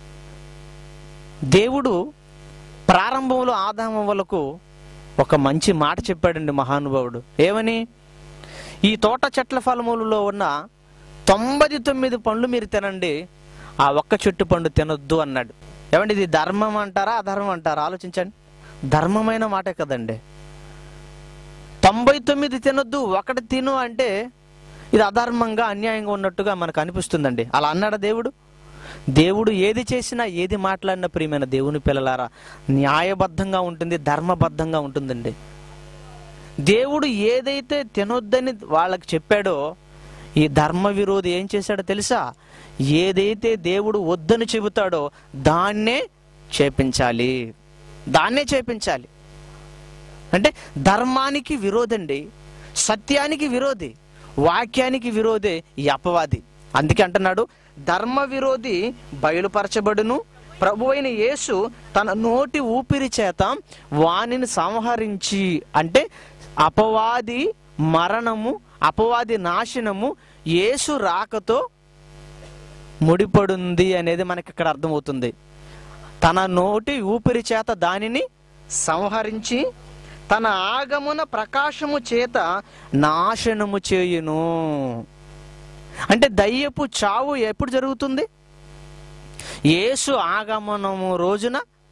దేవుడు ప్రారంభంలో ఆదామవలకు ఒక మంచి మాట చెప్పాడండి మహానుభావుడు ఏమని ఈ తోట చెట్ల ఫలములలో ఉన్న తొంభై తొమ్మిది పండ్లు మీరు తినండి ఆ ఒక్క చెట్టు పండు తినొద్దు అన్నాడు ఏమండి ఇది ధర్మం అంటారా అధర్మం అంటారా ఆలోచించండి ధర్మమైన మాటే కదండి తొంభై తొమ్మిది తినొద్దు ఒకటి తిను అంటే ఇది అధర్మంగా అన్యాయంగా ఉన్నట్టుగా మనకు అనిపిస్తుందండి అలా అన్నాడా దేవుడు దేవుడు ఏది చేసినా ఏది మాట్లాడినా ప్రియమైన దేవుని పిల్లలారా న్యాయబద్ధంగా ఉంటుంది ధర్మబద్ధంగా ఉంటుందండి దేవుడు ఏదైతే తినొద్దని వాళ్ళకి చెప్పాడో ఈ ధర్మ విరోధి ఏం చేశాడో తెలుసా ఏదైతే దేవుడు వద్దని చెబుతాడో దాన్నే చేపించాలి దాన్నే చేపించాలి అంటే ధర్మానికి విరోధండి సత్యానికి విరోధి వాక్యానికి విరోధే ఈ అపవాది అందుకే అంటున్నాడు ధర్మ విరోధి బయలుపరచబడును ప్రభు అయిన యేసు తన నోటి ఊపిరి చేత వానిని సంహరించి అంటే అపవాది మరణము అపవాది నాశనము యేసు రాకతో ముడిపడుంది అనేది మనకి ఇక్కడ అర్థమవుతుంది తన నోటి ఊపిరి చేత దానిని సంహరించి తన ఆగమున ప్రకాశము చేత నాశనము చేయును అంటే దయ్యపు చావు ఎప్పుడు జరుగుతుంది యేసు ఆగమనము రోజున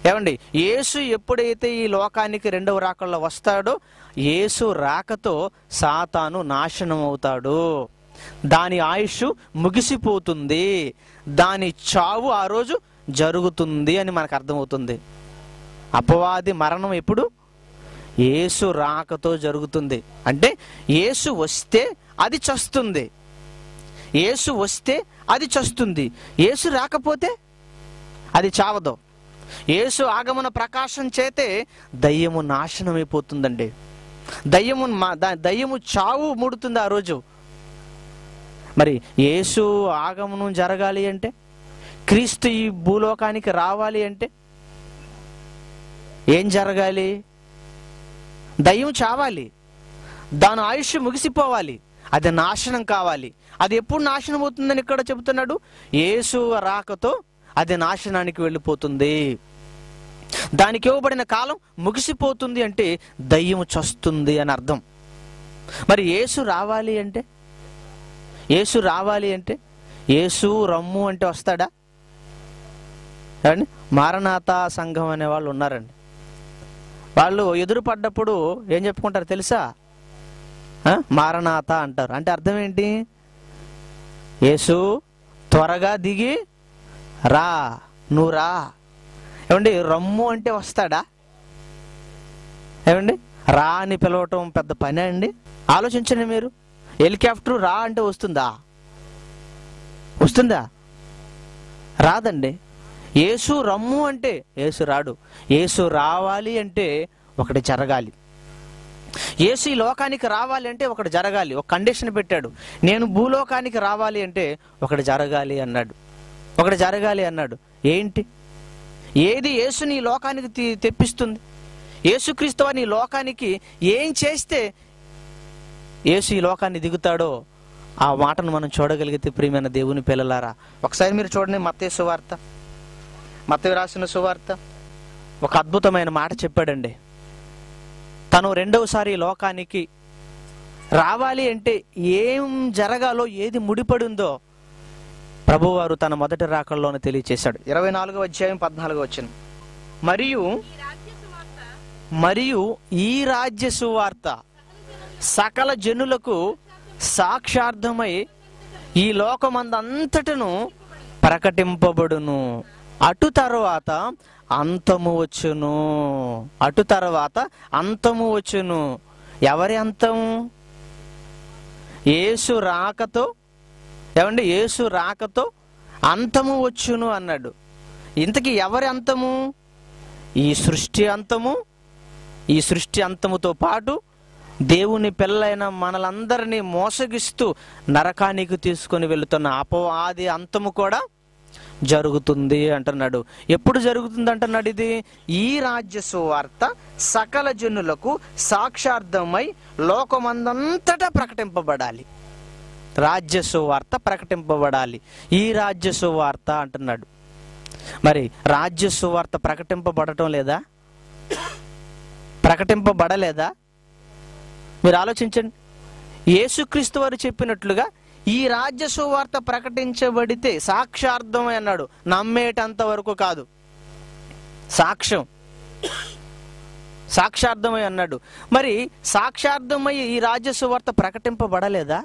ఏమండి యేసు ఎప్పుడైతే ఈ లోకానికి రెండవ రాకల్లో వస్తాడో యేసు రాకతో సాతాను నాశనం అవుతాడు దాని ఆయుష్ ముగిసిపోతుంది దాని చావు ఆ రోజు జరుగుతుంది అని మనకు అర్థమవుతుంది అపవాది మరణం ఎప్పుడు యేసు రాకతో జరుగుతుంది అంటే యేసు వస్తే అది చస్తుంది యేసు వస్తే అది చస్తుంది యేసు రాకపోతే అది చావదు యేసు ఆగమన ప్రకాశం చేతే దయ్యము నాశనమైపోతుందండి దయ్యము మా- ద- దయ్యము చావు ముడుతుంది ఆ రోజు మరి యేసు ఆగమనం జరగాలి అంటే క్రీస్తు ఈ భూలోకానికి రావాలి అంటే ఏం జరగాలి దయ్యం చావాలి దాని ఆయుష్ ముగిసిపోవాలి అది నాశనం కావాలి అది ఎప్పుడు నాశనం అవుతుందని ఇక్కడ చెబుతున్నాడు యేసు రాకతో అది నాశనానికి వెళ్ళిపోతుంది దానికి ఇవ్వబడిన కాలం ముగిసిపోతుంది అంటే దయ్యం చస్తుంది అని అర్థం మరి యేసు రావాలి అంటే యేసు రావాలి అంటే యేసు రమ్ము అంటే వస్తాడా ఏమండి మారనాథ సంఘం అనే వాళ్ళు ఉన్నారండి వాళ్ళు ఎదురు పడ్డప్పుడు ఏం చెప్పుకుంటారు తెలుసా ఆ? మారనాథ అంటారు అంటే అర్థం ఏంటి యేసు త్వరగా దిగి రా నువ్వు రా ఏమండి రమ్ము అంటే వస్తాడా ఏమండి రా అని పిలవటం పెద్ద పని అండి ఆలోచించండి మీరు హెలికాప్టర్ రా అంటే వస్తుందా వస్తుందా రాదండి యేసు రమ్ము అంటే యేసు రాడు యేసు రావాలి అంటే ఒకటి జరగాలి యేసు ఈ లోకానికి రావాలి అంటే ఒకటి జరగాలి ఒక కండిషన్ పెట్టాడు నేను భూలోకానికి రావాలి అంటే ఒకటి జరగాలి అన్నాడు ఒకటి జరగాలి అన్నాడు ఏంటి ఏది యేసుని ఈ లోకానికి తీ- తెప్పిస్తుంది యేసుక్రీస్తు వారిని ఈ లోకానికి ఏం చేస్తే యేసు ఈ లోకాన్ని దిగుతాడో ఆ మాటను మనం చూడగలిగితే ప్రియమైన దేవుని పిల్లలారా ఒకసారి మీరు చూడండి మత్తయి సువార్త మత్తయి రాసిన సువార్త ఒక అద్భుతమైన మాట చెప్పాడండి తను రెండవసారి ఈ లోకానికి రావాలి అంటే ఏం జరగాలో ఏది ముడిపడి ఉందో ప్రభువారు తన మొదటి రాకల్లోనే తెలియచేశాడు ఇరవై నాలుగో అధ్యాయం పద్నాలుగో వచ్చిన మరియు మరియు ఈ రాజ్య సువార్త సకల జనులకు సాక్షార్థమై ఈ లోకమందంతటను ప్రకటింపబడును అటు తర్వాత అంతము వచ్చును అటు తర్వాత అంతము వచ్చును ఎవరి అంతము యేసు రాకతో ఏమండి యేసు రాకతో అంతము వచ్చును అన్నాడు ఇంతకీ ఎవరి అంతము ఈ సృష్టి అంతము ఈ సృష్టి అంతముతో పాటు దేవుని పిల్లలైన మనలందరినీ మోసగిస్తూ నరకానికి తీసుకొని వెళుతున్న అపవాది అంతము కూడా జరుగుతుంది అంటున్నాడు ఎప్పుడు జరుగుతుంది అంటున్నాడు ఇది ఈ రాజ్య సువార్త సకల జనులకు సాక్షార్థమై లోకమందంతటా ప్రకటింపబడాలి రాజ్య సువార్త ప్రకటింపబడాలి ఈ రాజ్య సువార్త అంటున్నాడు మరి రాజ్య సువార్త ప్రకటింపబడటం లేదా ప్రకటింపబడలేదా మీరు ఆలోచించండి యేసుక్రీస్తు వారు చెప్పినట్లుగా ఈ రాజ్య సువార్త ప్రకటించబడితే సాక్షార్థమై అన్నాడు నమ్మేటంత వరకు కాదు సాక్ష్యం సాక్షార్థమై అన్నాడు మరి సాక్షార్థమై ఈ రాజ్య సువార్త ప్రకటింపబడలేదా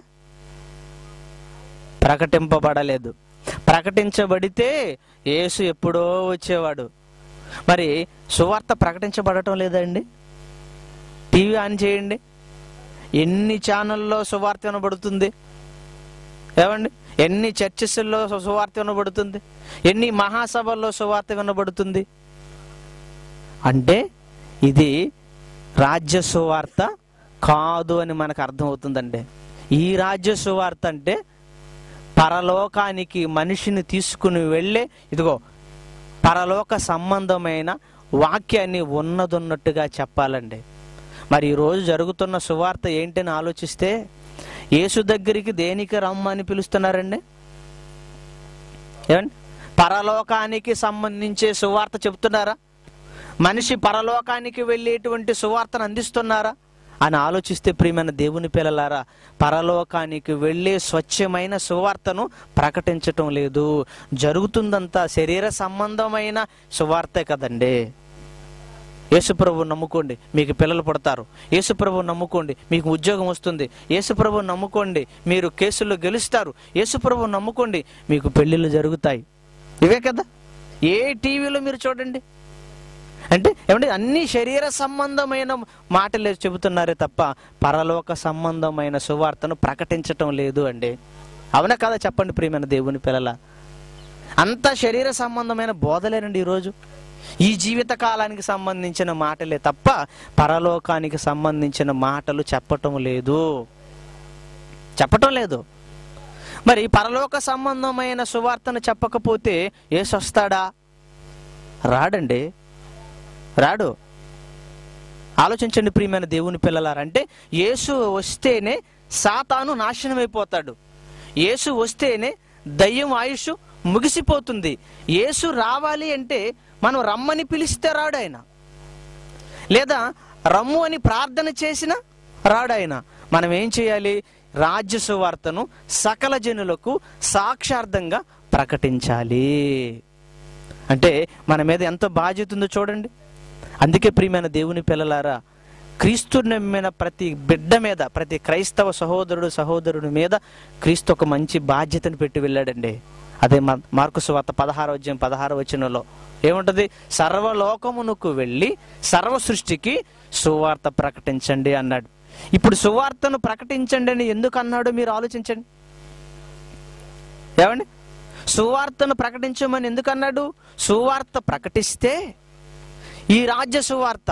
ప్రకటింపబడలేదు ప్రకటించబడితే యేసు ఎప్పుడో వచ్చేవాడు మరి సువార్త ప్రకటించబడటం లేదండి టీవీ ఆన్ చేయండి ఎన్ని ఛానల్లో సువార్త వినబడుతుంది ఏమండి ఎన్ని చర్చెస్లో సు- సువార్త వినబడుతుంది ఎన్ని మహాసభల్లో సువార్త వినబడుతుంది అంటే ఇది రాజ్య సువార్త కాదు అని మనకు అర్థమవుతుందండి ఈ రాజ్య సువార్త అంటే పరలోకానికి మనిషిని తీసుకుని వెళ్ళే ఇదిగో పరలోక సంబంధమైన వాక్యాన్ని ఉన్నదున్నట్టుగా చెప్పాలండి మరి ఈరోజు జరుగుతున్న సువార్త ఏంటని ఆలోచిస్తే యేసు దగ్గరికి దేనికి రమ్మని పిలుస్తున్నారండి ఏమండి పరలోకానికి సంబంధించే సువార్త చెప్తున్నారా మనిషి పరలోకానికి వెళ్ళేటువంటి సువార్తను అందిస్తున్నారా అని ఆలోచిస్తే ప్రియమైన దేవుని పిల్లలారా పరలోకానికి వెళ్ళే స్వచ్ఛమైన సువార్తను ప్రకటించటం లేదు జరుగుతుందంతా శరీర సంబంధమైన సువార్తే కదండి యేసుప్రభు నమ్ముకోండి మీకు పిల్లలు పుడతారు యేసుప్రభు నమ్ముకోండి మీకు ఉద్యోగం వస్తుంది యేసుప్రభు నమ్ముకోండి మీరు కేసుల్లో గెలుస్తారు యేసుప్రభు నమ్ముకోండి మీకు పెళ్ళిళ్ళు జరుగుతాయి ఇవే కదా ఏ టీవీలో మీరు చూడండి అంటే ఏమంటే అన్ని శరీర సంబంధమైన మాటలే చెబుతున్నారే తప్ప పరలోక సంబంధమైన సువార్తను ప్రకటించటం లేదు అండి అవునా కదా చెప్పండి ప్రియమైన దేవుని పిల్లల అంత శరీర సంబంధమైన బోధలేనండి ఈరోజు ఈ జీవిత కాలానికి సంబంధించిన మాటలే తప్ప పరలోకానికి సంబంధించిన మాటలు చెప్పటం లేదు చెప్పటం లేదు మరి పరలోక సంబంధమైన సువార్తను చెప్పకపోతే ఏసు వస్తాడా రాడండి రాడు ఆలోచించండి ప్రియమైన దేవుని పిల్లలారంటే యేసు వస్తేనే సాతాను నాశనం అయిపోతాడు యేసు వస్తేనే దయ్యం ఆయుష్ ముగిసిపోతుంది యేసు రావాలి అంటే మనం రమ్మని పిలిస్తే రాడు ఆయన లేదా రమ్ము అని ప్రార్థన చేసిన రాడు ఆయన మనం ఏం చేయాలి రాజ్య సువార్తను సకల జనులకు సాక్షార్థంగా ప్రకటించాలి అంటే మన మీద ఎంత బాధ్యత ఉందో చూడండి అందుకే ప్రియమైన దేవుని పిల్లలారా క్రీస్తు నమ్మిన ప్రతి బిడ్డ మీద ప్రతి క్రైస్తవ సహోదరుడు సహోదరుడి మీద క్రీస్తు ఒక మంచి బాధ్యతను పెట్టి వెళ్ళాడండి అదే మా మార్కు సువార్త పదహార అధ్యాయం పదహార వచనంలో ఏముంటది సర్వలోకమునకు వెళ్ళి సర్వ సృష్టికి సువార్త ప్రకటించండి అన్నాడు ఇప్పుడు సువార్తను ప్రకటించండి అని ఎందుకు అన్నాడో మీరు ఆలోచించండి ఏమండి సువార్తను ప్రకటించమని ఎందుకు అన్నాడు సువార్త ప్రకటిస్తే ఈ రాజ్య సువార్త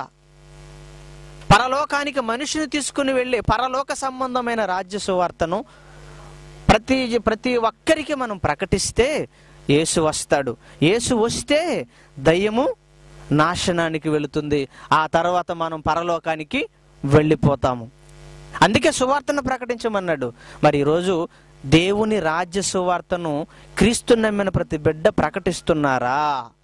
పరలోకానికి మనిషిని తీసుకుని వెళ్ళి పరలోక సంబంధమైన రాజ్య సువార్తను ప్రతి ప్రతి ఒక్కరికి మనం ప్రకటిస్తే యేసు వస్తాడు యేసు వస్తే దయ్యము నాశనానికి వెళుతుంది ఆ తర్వాత మనం పరలోకానికి వెళ్ళిపోతాము అందుకే సువార్తను ప్రకటించమన్నాడు మరి ఈరోజు దేవుని రాజ్య సువార్తను క్రీస్తు నమ్మిన ప్రతి బిడ్డ ప్రకటిస్తున్నారా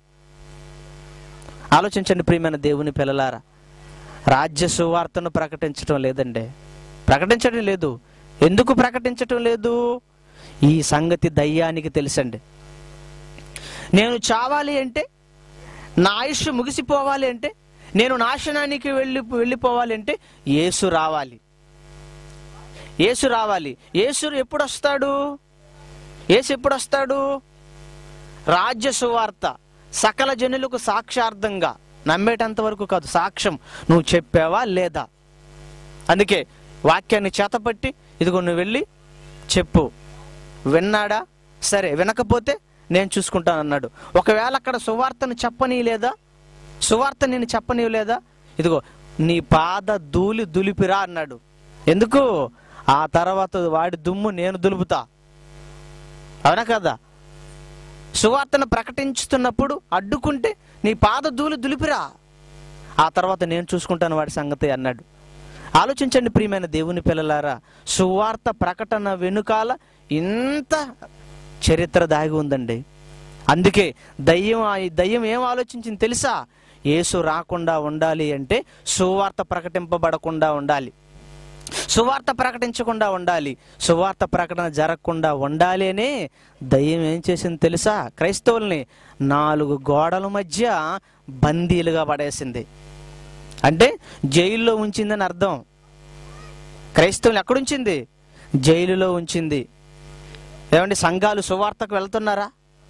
ఆలోచించండి ప్రియమైన దేవుని పిల్లలారా రాజ్య సువార్తను ప్రకటించడం లేదండి ప్రకటించడం లేదు ఎందుకు ప్రకటించటం లేదు ఈ సంగతి దయ్యానికి తెలుసండి నేను చావాలి అంటే నా ఆయుష్ ముగిసిపోవాలి అంటే నేను నాశనానికి వెళ్ళి వెళ్ళిపోవాలి అంటే యేసు రావాలి యేసు రావాలి యేసు ఎప్పుడు వస్తాడు యేసు ఎప్పుడు వస్తాడు రాజ్య సువార్త సకల జనులకు సాక్షార్థంగా నమ్మేటంత వరకు కాదు సాక్ష్యం నువ్వు చెప్పావా లేదా అందుకే వాక్యాన్ని చేతపట్టి ఇదిగో నువ్వు వెళ్ళి చెప్పు విన్నాడా సరే వినకపోతే నేను చూసుకుంటాను అన్నాడు ఒకవేళ అక్కడ సువార్తను చెప్పనీ లేదా సువార్త నేను చెప్పనీ లేదా ఇదిగో నీ పాద ధూళి దులిపిరా అన్నాడు ఎందుకు ఆ తర్వాత వాడి దుమ్ము నేను దులుపుతా అవునా కదా సువార్తను ప్రకటించుతున్నప్పుడు అడ్డుకుంటే నీ పాద ధూళి దులిపిరా ఆ తర్వాత నేను చూసుకుంటాను వాడి సంగతి అన్నాడు ఆలోచించండి ప్రియమైన దేవుని పిల్లలారా సువార్త ప్రకటన వెనుకాల ఇంత చరిత్ర దాగి ఉందండి అందుకే దయ్యం ఆ- ఈ దయ్యం ఏం ఆలోచించింది తెలుసా యేసు రాకుండా ఉండాలి అంటే సువార్త ప్రకటింపబడకుండా ఉండాలి సువార్త ప్రకటించకుండా ఉండాలి సువార్త ప్రకటన జరగకుండా ఉండాలి అని దయ్యం ఏం చేసింది తెలుసా క్రైస్తవుల్ని నాలుగు గోడల మధ్య బందీలుగా పడేసింది అంటే జైల్లో ఉంచిందని అర్థం క్రైస్తవులు ఎక్కడుంచింది జైలులో ఉంచింది ఏమండి సంఘాలు సువార్తకు వెళ్తున్నారా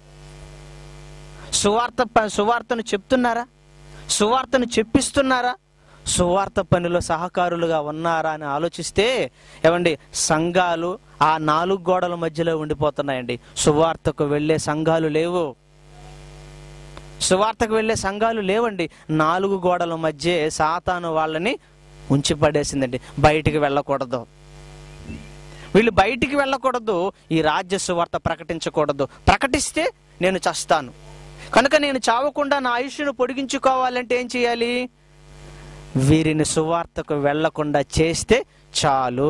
సువార్త ప- సువార్తను చెప్తున్నారా సువార్తను చెప్పిస్తున్నారా సువార్త పనిలో సహకారులుగా ఉన్నారా అని ఆలోచిస్తే ఏమండి సంఘాలు ఆ నాలుగు గోడల మధ్యలో ఉండిపోతున్నాయండి సువార్తకు వెళ్ళే సంఘాలు లేవు సువార్తకు వెళ్ళే సంఘాలు లేవండి నాలుగు గోడల మధ్య సాతాను వాళ్ళని ఉంచి పడేసిందండి బయటికి వెళ్ళకూడదు వీళ్ళు బయటికి వెళ్ళకూడదు ఈ రాజ్య సువార్త ప్రకటించకూడదు ప్రకటిస్తే నేను చస్తాను కనుక నేను చావకుండా నా ఆయుష్ను పొడిగించుకోవాలంటే ఏం చేయాలి వీరిని సువార్తకు వెళ్లకుండా చేస్తే చాలు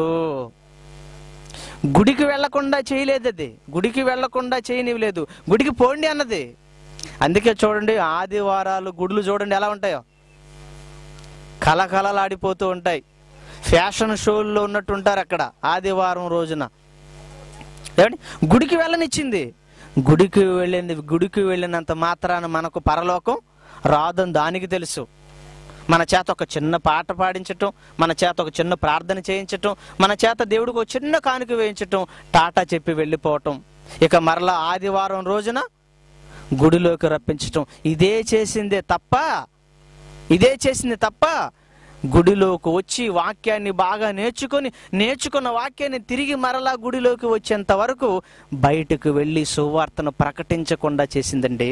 గుడికి వెళ్లకుండా చేయలేదు అది గుడికి వెళ్లకుండా చేయనివ్వలేదు గుడికి పోండి అన్నది అందుకే చూడండి ఆదివారాలు గుడులు చూడండి ఎలా ఉంటాయో కలకలలాడిపోతూ ఉంటాయి ఫ్యాషన్ షోల్లో ఉన్నట్టు ఉంటారు అక్కడ ఆదివారం రోజున ఏమండి గుడికి వెళ్ళనిచ్చింది గుడికి వెళ్ళింది గుడికి వెళ్ళినంత మాత్రాన మనకు పరలోకం రాదని దానికి తెలుసు మన చేత ఒక చిన్న పాట పాడించటం మన చేత ఒక చిన్న ప్రార్థన చేయించటం మన చేత దేవుడికి ఒక చిన్న కానుక వేయించటం టాటా చెప్పి వెళ్ళిపోవటం ఇక మరలా ఆదివారం రోజున గుడిలోకి రప్పించటం ఇదే చేసిందే తప్ప ఇదే చేసింది తప్ప గుడిలోకి వచ్చి వాక్యాన్ని బాగా నేర్చుకొని నేర్చుకున్న వాక్యాన్ని తిరిగి మరలా గుడిలోకి వచ్చేంత వరకు బయటకు వెళ్ళి సువార్తను ప్రకటించకుండా చేసిందండి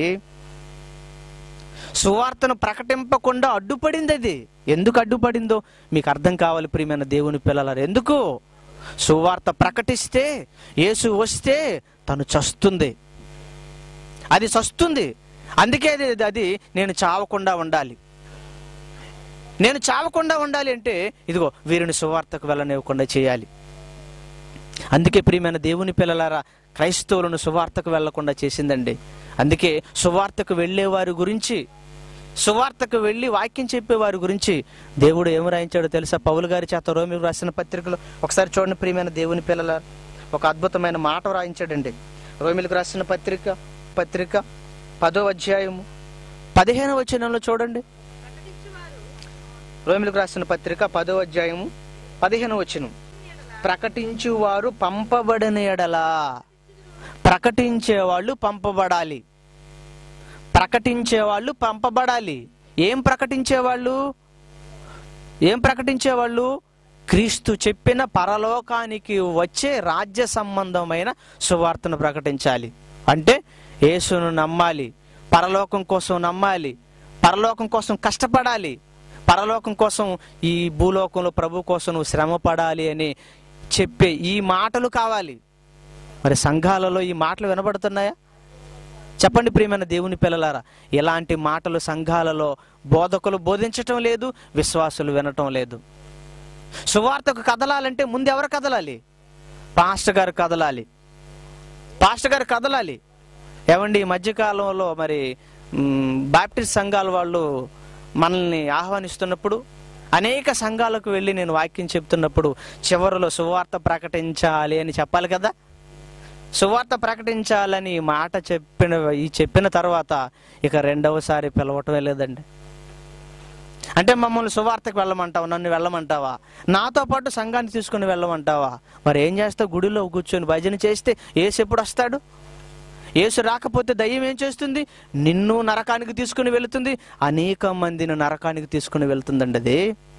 సువార్తను ప్రకటింపకుండా అడ్డుపడింది అది ఎందుకు అడ్డుపడిందో మీకు అర్థం కావాలి ప్రియమైన దేవుని పిల్లలారు ఎందుకు సువార్త ప్రకటిస్తే యేసు వస్తే తను చస్తుంది అది చస్తుంది అందుకే అది అది నేను చావకుండా ఉండాలి నేను చావకుండా ఉండాలి అంటే ఇదిగో వీరిని సువార్తకు వెళ్ళనివ్వకుండా చేయాలి అందుకే ప్రియమైన దేవుని పిల్లలారా క్రైస్తవులను సువార్తకు వెళ్లకుండా చేసిందండి అందుకే సువార్తకు వెళ్ళే వారి గురించి సువార్తకు వెళ్ళి వాక్యం చెప్పే వారి గురించి దేవుడు ఏమి రాయించాడో తెలుసా పౌలు గారి చేత రోమిలకు రాసిన పత్రికలో ఒకసారి చూడండి ప్రియమైన దేవుని పిల్లలారా ఒక అద్భుతమైన మాట రాయించాడండి రోమిలకు రాసిన పత్రిక పత్రిక పదో అధ్యాయము పదిహేను వచనంలో చూడండి రోమిలకు రాసిన పత్రిక పదో అధ్యాయము పదిహేను వచనం ప్రకటించువారు పంపబడిన ఎడలా ప్రకటించేవాళ్ళు పంపబడాలి ప్రకటించేవాళ్ళు పంపబడాలి ఏం ప్రకటించేవాళ్ళు ఏం ప్రకటించేవాళ్ళు క్రీస్తు చెప్పిన పరలోకానికి వచ్చే రాజ్య సంబంధమైన సువార్తను ప్రకటించాలి అంటే యేసును నమ్మాలి పరలోకం కోసం నమ్మాలి పరలోకం కోసం కష్టపడాలి పరలోకం కోసం ఈ భూలోకంలో ప్రభు కోసం నువ్వు శ్రమ పడాలి అని చెప్పే ఈ మాటలు కావాలి మరి సంఘాలలో ఈ మాటలు వినబడుతున్నాయా చెప్పండి ప్రియమైన దేవుని పిల్లలారా ఇలాంటి మాటలు సంఘాలలో బోధకులు బోధించటం లేదు విశ్వాసులు వినటం లేదు సువార్తకు కదలాలంటే ముందు ఎవరు కదలాలి పాస్టర్ గారు కదలాలి పాస్టర్ గారు కదలాలి ఏమండి ఈ మధ్యకాలంలో మరి మ్, బాప్టిస్ట్ సంఘాల వాళ్ళు మనల్ని ఆహ్వానిస్తున్నప్పుడు అనేక సంఘాలకు వెళ్ళి నేను వాక్యం చెప్తున్నప్పుడు చివరిలో సువార్త ప్రకటించాలి అని చెప్పాలి కదా సువార్త ప్రకటించాలని ఈ మాట చెప్పిన ఈ చెప్పిన తర్వాత ఇక రెండవసారి పిలవటమే లేదండి అంటే మమ్మల్ని సువార్తకు వెళ్ళమంటావా నన్ను వెళ్ళమంటావా నాతో పాటు సంఘాన్ని తీసుకుని వెళ్ళమంటావా మరి ఏం చేస్తావు గుడిలో కూర్చొని భజన చేస్తే ఏసు ఎప్పుడు వస్తాడు ఏసు రాకపోతే దయ్యం ఏం చేస్తుంది నిన్ను నరకానికి తీసుకుని వెళుతుంది అనేక మందిని నరకానికి తీసుకుని వెళ్తుందండి అది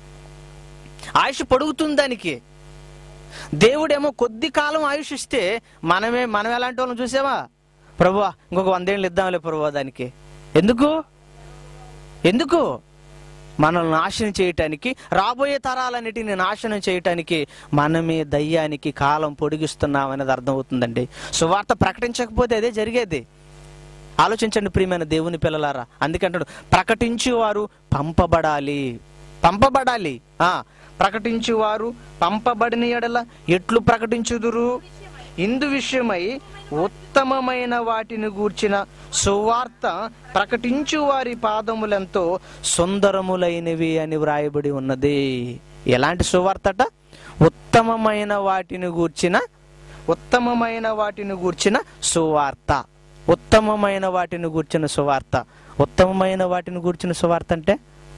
ఆయుష్ పొడుగుతుంది దానికి దేవుడేమో కొద్ది కాలం ఆయుష్ ఇస్తే మనమే మనం ఎలాంటి వాళ్ళని చూసావా ప్రభువా ఇంకొక వందేళ్ళు ఇద్దాంలే ప్రభువా దానికి ఎందుకు ఎందుకు మనల్ని నాశనం చేయటానికి రాబోయే తరాలన్నిటిని నాశనం చేయటానికి మనమే దయ్యానికి కాలం పొడిగిస్తున్నాం అనేది అర్థమవుతుందండి సువార్త ప్రకటించకపోతే అదే జరిగేది ఆలోచించండి ప్రియమైన దేవుని పిల్లలారా అందుకంటాడు ప్రకటించువారు పంపబడాలి పంపబడాలి ఆ ప్రకటించువారు పంపబడిన ఎడల ఎట్లు ప్రకటించుదురు ఇందు విషయమై ఉత్తమమైన వాటిని గూర్చిన సువార్త ప్రకటించు వారి పాదములెంతో సుందరములైనవి అని వ్రాయబడి ఉన్నది ఎలాంటి సువార్తట ఉత్తమమైన వాటిని గూర్చిన ఉత్తమమైన వాటిని గూర్చిన సువార్త ఉత్తమమైన వాటిని గూర్చిన సువార్త ఉత్తమమైన వాటిని గూర్చిన సువార్త అంటే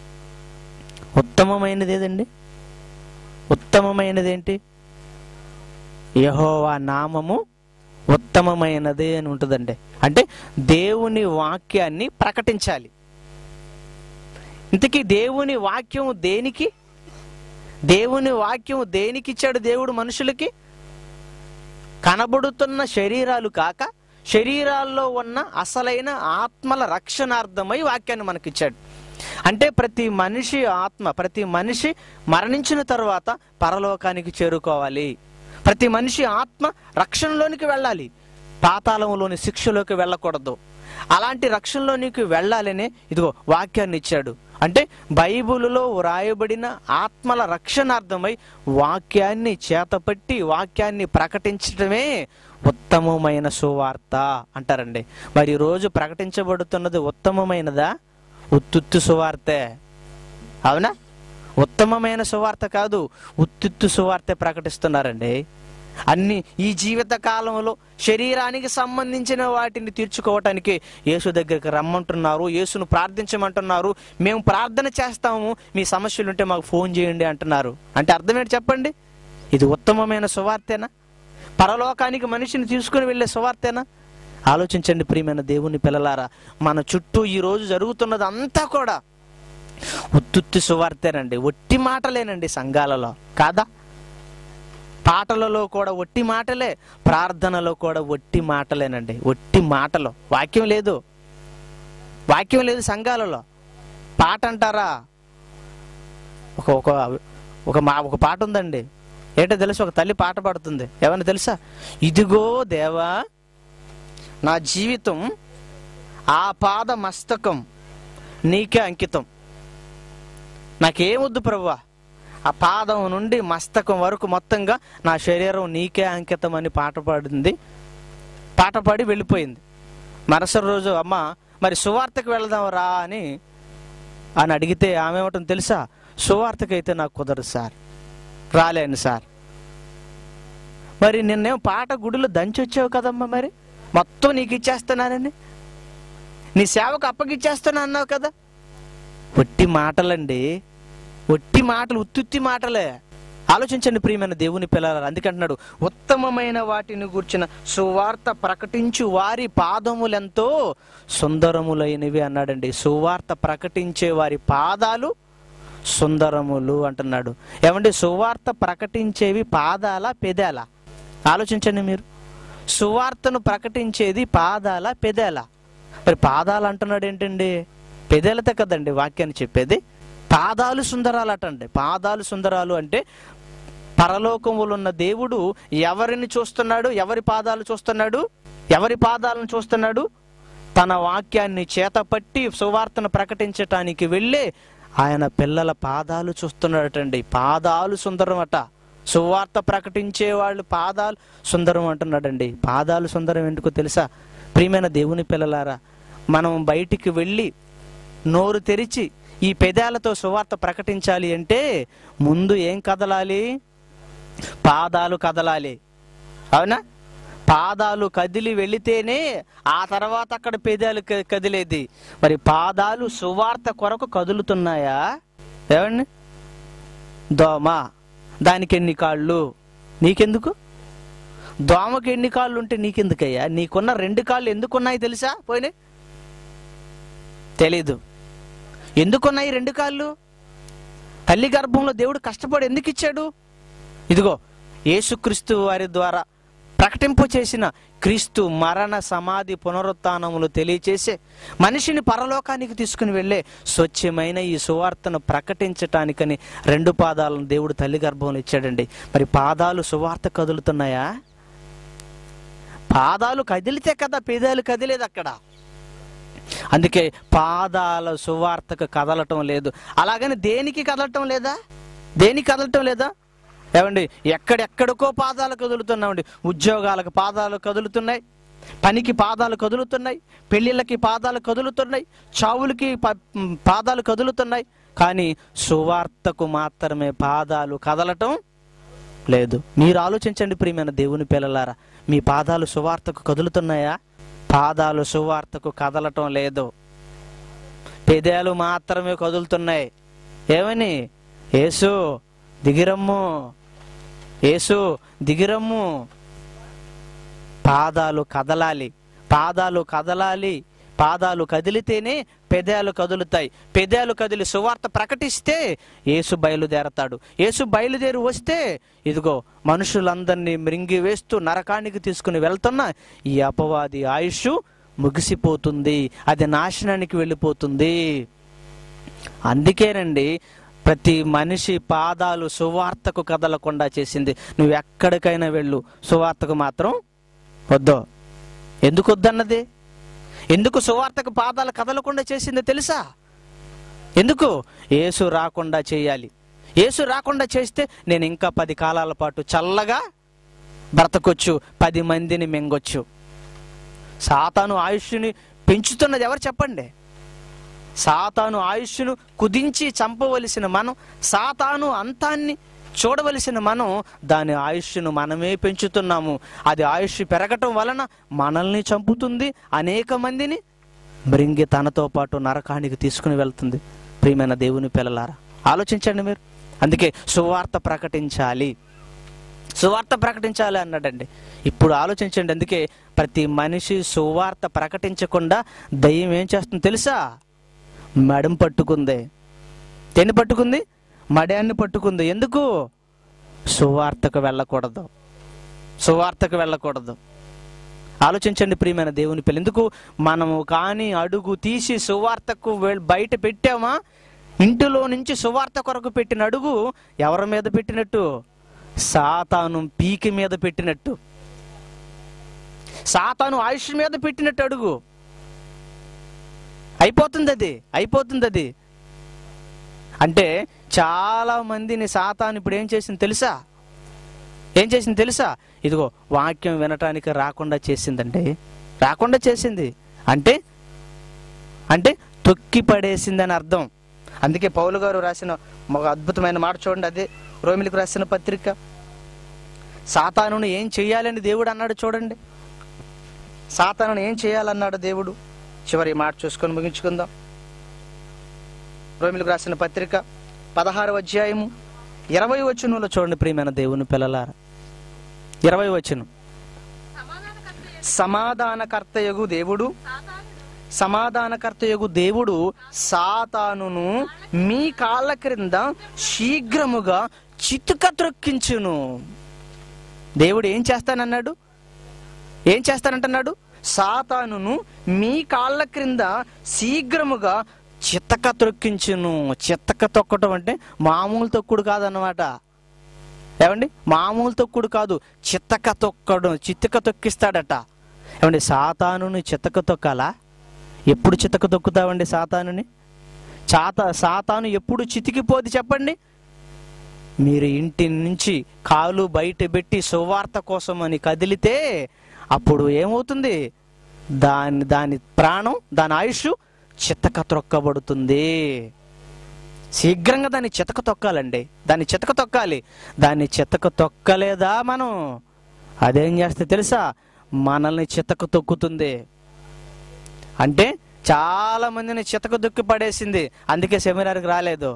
ఉత్తమమైనది ఏదండి ఉత్తమమైనది ఏంటి యహోవా నామము ఉత్తమమైనది అని ఉంటుందండి అంటే దేవుని వాక్యాన్ని ప్రకటించాలి ఇంతకీ దేవుని వాక్యం దేనికి దేవుని వాక్యం దేనికి ఇచ్చాడు దేవుడు మనుషులకి కనబడుతున్న శరీరాలు కాక శరీరాల్లో ఉన్న అసలైన ఆత్మల రక్షణార్థమై వాక్యాన్ని మనకిచ్చాడు అంటే ప్రతి మనిషి ఆత్మ ప్రతి మనిషి మరణించిన తర్వాత పరలోకానికి చేరుకోవాలి ప్రతి మనిషి ఆత్మ రక్షణలోనికి వెళ్ళాలి పాతాళంలోని శిక్షలోకి వెళ్ళకూడదు అలాంటి రక్షణలోనికి వెళ్ళాలనే ఇదిగో వాక్యాన్ని ఇచ్చాడు అంటే బైబిలులో వ్రాయబడిన ఆత్మల రక్షణార్థమై వాక్యాన్ని చేతపట్టి వాక్యాన్ని ప్రకటించడమే ఉత్తమమైన సువార్త అంటారండి మరి ఈ రోజు ప్రకటించబడుతున్నది ఉత్తమమైనదా ఉత్తుత్తు సువార్తే అవునా ఉత్తమమైన సువార్త కాదు ఉత్తిత్తు సువార్త ప్రకటిస్తున్నారండి అన్ని ఈ జీవిత కాలంలో శరీరానికి సంబంధించిన వాటిని తీర్చుకోవటానికి యేసు దగ్గరికి రమ్మంటున్నారు యేసును ప్రార్థించమంటున్నారు మేము ప్రార్థన చేస్తాము మీ సమస్యలు ఉంటే మాకు ఫోన్ చేయండి అంటున్నారు అంటే అర్థం ఏంటి చెప్పండి ఇది ఉత్తమమైన సువార్తేనా పరలోకానికి మనిషిని తీసుకుని వెళ్ళే సువార్తేనా ఆలోచించండి ప్రియమైన దేవుని పిల్లలారా మన చుట్టూ ఈ రోజు జరుగుతున్నది అంతా కూడా ఉత్తుత్తి సువార్తేనండి ఒట్టి మాటలేనండి సంఘాలలో కాదా పాటలలో కూడా ఒట్టి మాటలే ప్రార్థనలో కూడా ఒట్టి మాటలేనండి ఒట్టి మాటలు వాక్యం లేదు వాక్యం లేదు సంఘాలలో పాట అంటారా ఒక ఒక ఒక మా ఒక పాట ఉందండి ఏంటో తెలుసు ఒక తల్లి పాట పాడుతుంది ఏమన్నా తెలుసా ఇదిగో దేవా నా జీవితం ఆ పాద మస్తకం నీకే అంకితం నాకేమొద్దు ప్రభువా ఆ పాదం నుండి మస్తకం వరకు మొత్తంగా నా శరీరం నీకే అంకితం అని పాట పాడింది పాట పాడి వెళ్ళిపోయింది మరుసటి రోజు అమ్మ మరి సువార్తకు వెళదాం రా అని అని అడిగితే ఆమె ఏమంటుంది తెలుసా సువార్తకైతే నాకు కుదరదు సార్ రాలేను సార్ మరి నిన్నేం పాట గుడిలో దంచి వచ్చావు కదమ్మా మరి మొత్తం నీకు ఇచ్చేస్తున్నానని నీ సేవకు అప్పగిచ్చేస్తున్నా అన్నావు కదా ఒట్టి మాటలండి ఒట్టి మాటలు ఉత్తుత్తి మాటలే ఆలోచించండి ప్రియమైన దేవుని పిల్లలు అందుకంటున్నాడు ఉత్తమమైన వాటిని గూర్చిన సువార్త ప్రకటించు వారి పాదములెంతో సుందరములైనవి అన్నాడండి సువార్త ప్రకటించే వారి పాదాలు సుందరములు అంటున్నాడు ఏమండి సువార్త ప్రకటించేవి పాదాల పెదాల ఆలోచించండి మీరు సువార్తను ప్రకటించేది పాదాల పెదాల మరి పాదాలు అంటున్నాడు ఏంటండి పెదాలతో కదండి వాక్యాన్ని చెప్పేది పాదాలు సుందరాలు అటండి పాదాలు సుందరాలు అంటే పరలోకములు ఉన్న దేవుడు ఎవరిని చూస్తున్నాడు ఎవరి పాదాలు చూస్తున్నాడు ఎవరి పాదాలను చూస్తున్నాడు తన వాక్యాన్ని చేతపట్టి సువార్తను ప్రకటించటానికి వెళ్ళే ఆయన పిల్లల పాదాలు చూస్తున్నాడటండి పాదాలు సుందరం అట సువార్త ప్రకటించే వాళ్ళు పాదాలు సుందరం అంటున్నాడండి పాదాలు సుందరం ఎందుకో తెలుసా ప్రియమైన దేవుని పిల్లలారా మనం బయటికి వెళ్ళి నోరు తెరిచి ఈ పెదాలతో సువార్త ప్రకటించాలి అంటే ముందు ఏం కదలాలి పాదాలు కదలాలి అవునా పాదాలు కదిలి వెళితేనే ఆ తర్వాత అక్కడ పెదాలు క- కదిలేది మరి పాదాలు సువార్త కొరకు కదులుతున్నాయా ఏమండి దోమ దానికి ఎన్ని కాళ్ళు నీకెందుకు దోమకి ఎన్ని కాళ్ళు ఉంటే నీకెందుకయ్యా నీకున్న రెండు కాళ్ళు ఎందుకున్నాయి తెలుసా పోయినాయి తెలీదు ఎందుకున్నాయి రెండు కాళ్ళు తల్లి గర్భంలో దేవుడు కష్టపడి ఎందుకు ఇచ్చాడు ఇదిగో యేసుక్రీస్తు వారి ద్వారా ప్రకటింపు చేసిన క్రీస్తు మరణ సమాధి పునరుత్నములు తెలియచేసే మనిషిని పరలోకానికి తీసుకుని వెళ్ళే స్వచ్ఛమైన ఈ సువార్తను ప్రకటించటానికని రెండు పాదాలను దేవుడు తల్లి గర్భంలో ఇచ్చాడండి మరి పాదాలు సువార్త కదులుతున్నాయా పాదాలు కదిలితే కదా పేదాలు కదిలేదు అక్కడ అందుకే పాదాల సువార్తకు కదలటం లేదు అలాగని దేనికి కదలటం లేదా దేనికి కదలటం లేదా ఏమండి ఎక్కడెక్కడికో పాదాలు కదులుతున్నామండి ఉద్యోగాలకు పాదాలు కదులుతున్నాయి పనికి పాదాలు కదులుతున్నాయి పెళ్ళిళ్ళకి పాదాలు కదులుతున్నాయి చావులకి ప- పాదాలు కదులుతున్నాయి కానీ సువార్తకు మాత్రమే పాదాలు కదలటం లేదు మీరు ఆలోచించండి ప్రియమైన దేవుని పిల్లలారా మీ పాదాలు సువార్తకు కదులుతున్నాయా పాదాలు సువార్తకు కదలటం లేదు పెదాలు మాత్రమే కదులుతున్నాయి ఏమని యేసు దిగిరమ్ము యేసు దిగిరమ్ము పాదాలు కదలాలి పాదాలు కదలాలి పాదాలు కదిలితేనే పెదాలు కదులుతాయి పెదాలు కదిలి సువార్త ప్రకటిస్తే యేసు బయలుదేరతాడు యేసు బయలుదేరి వస్తే ఇదిగో మనుషులందరినీ మృంగి వేస్తూ నరకానికి తీసుకుని వెళ్తున్న ఈ అపవాది ఆయుష్ ముగిసిపోతుంది అది నాశనానికి వెళ్ళిపోతుంది అందుకేనండి ప్రతి మనిషి పాదాలు సువార్తకు కదలకుండా చేసింది నువ్వు ఎక్కడికైనా వెళ్ళు సువార్తకు మాత్రం వద్దు ఎందుకు వద్దన్నది ఎందుకు సువార్తకు పాదాలు కదలకుండా చేసిందో తెలుసా ఎందుకు యేసు రాకుండా చేయాలి యేసు రాకుండా చేస్తే నేను ఇంకా పది కాలాల పాటు చల్లగా బ్రతకొచ్చు పది మందిని మింగొచ్చు సాతాను ఆయుష్ని పెంచుతున్నది ఎవరు చెప్పండి సాతాను ఆయుష్ను కుదించి చంపవలసిన మనం సాతాను అంతాన్ని చూడవలసిన మనం దాని ఆయుష్ను మనమే పెంచుతున్నాము అది ఆయుష్ పెరగటం వలన మనల్ని చంపుతుంది అనేక మందిని మృంగి తనతో పాటు నరకానికి తీసుకుని వెళ్తుంది ప్రియమైన దేవుని పిల్లలారా ఆలోచించండి మీరు అందుకే సువార్త ప్రకటించాలి సువార్త ప్రకటించాలి అన్నాడండి ఇప్పుడు ఆలోచించండి అందుకే ప్రతి మనిషి సువార్త ప్రకటించకుండా దయ్యం ఏం చేస్తుంది తెలుసా మడం పట్టుకుంది దేన్ని పట్టుకుంది మడాన్ని పట్టుకుంది ఎందుకు సువార్తకు వెళ్ళకూడదు సువార్తకు వెళ్ళకూడదు ఆలోచించండి ప్రియమైన దేవుని పిల్ల ఎందుకు మనము కానీ అడుగు తీసి సువార్తకు వెళ్- బయట పెట్టామా ఇంటిలో నుంచి సువార్త కొరకు పెట్టిన అడుగు ఎవరి మీద పెట్టినట్టు సాతాను పీకి మీద పెట్టినట్టు సాతాను ఆయుష్ మీద పెట్టినట్టు అడుగు అయిపోతుంది అది అయిపోతుంది అది అంటే చాలా మందిని సాతాను ఇప్పుడు ఏం చేసింది తెలుసా ఏం చేసింది తెలుసా ఇదిగో వాక్యం వినటానికి రాకుండా చేసిందండి రాకుండా చేసింది అంటే అంటే తొక్కి పడేసిందని అర్థం అందుకే పౌలు గారు రాసిన ఒక అద్భుతమైన మాట చూడండి అదే రోమిలకు రాసిన పత్రిక సాతానును ఏం చెయ్యాలని దేవుడు అన్నాడు చూడండి సాతానును ఏం చేయాలన్నాడు దేవుడు చివరి మాట చూసుకొని ముగించుకుందాం రోమిలకు రాసిన పత్రిక పదహారు అధ్యాయము ఇరవై వచనంలో చూడండి ప్రియమైన దేవుని పిల్లలారా ఇరవై వచనం సమాధానకర్తయగు దేవుడు సమాధానకర్తయగు దేవుడు సాతానును మీ కాళ్ళ క్రింద శీఘ్రముగా చితుక త్రొక్కించును దేవుడు ఏం చేస్తానన్నాడు ఏం చేస్తానంటున్నాడు సాతానును మీ కాళ్ళ క్రింద శీఘ్రముగా చిత్తక త్రొక్కించును చిత్తక తొక్కటం అంటే మామూలు తొక్కుడు కాదన్నమాట ఏమండి మామూలు తొక్కుడు కాదు చిత్తక తొక్కడం చిత్తక తొక్కిస్తాడట ఏమండి సాతానుని చిత్తక తొక్కాలా ఎప్పుడు చిత్తక తొక్కుతావండి సాతానుని చాత సాతాను ఎప్పుడు చితికిపోది చెప్పండి మీరు ఇంటి నుంచి కాలు బయట పెట్టి సువార్త కోసం అని కదిలితే అప్పుడు ఏమవుతుంది దాని దాని ప్రాణం దాని ఆయుష్ చిత్తక త్రొక్కబడుతుంది శీఘ్రంగా దాన్ని చితక తొక్కాలండి దాన్ని చితక తొక్కాలి దాన్ని చితక తొక్కలేదా మనం అదేం చేస్తే తెలుసా మనల్ని చితక తొక్కుతుంది అంటే చాలా మందిని చితక దొక్కి పడేసింది అందుకే సెమినార్కి రాలేదు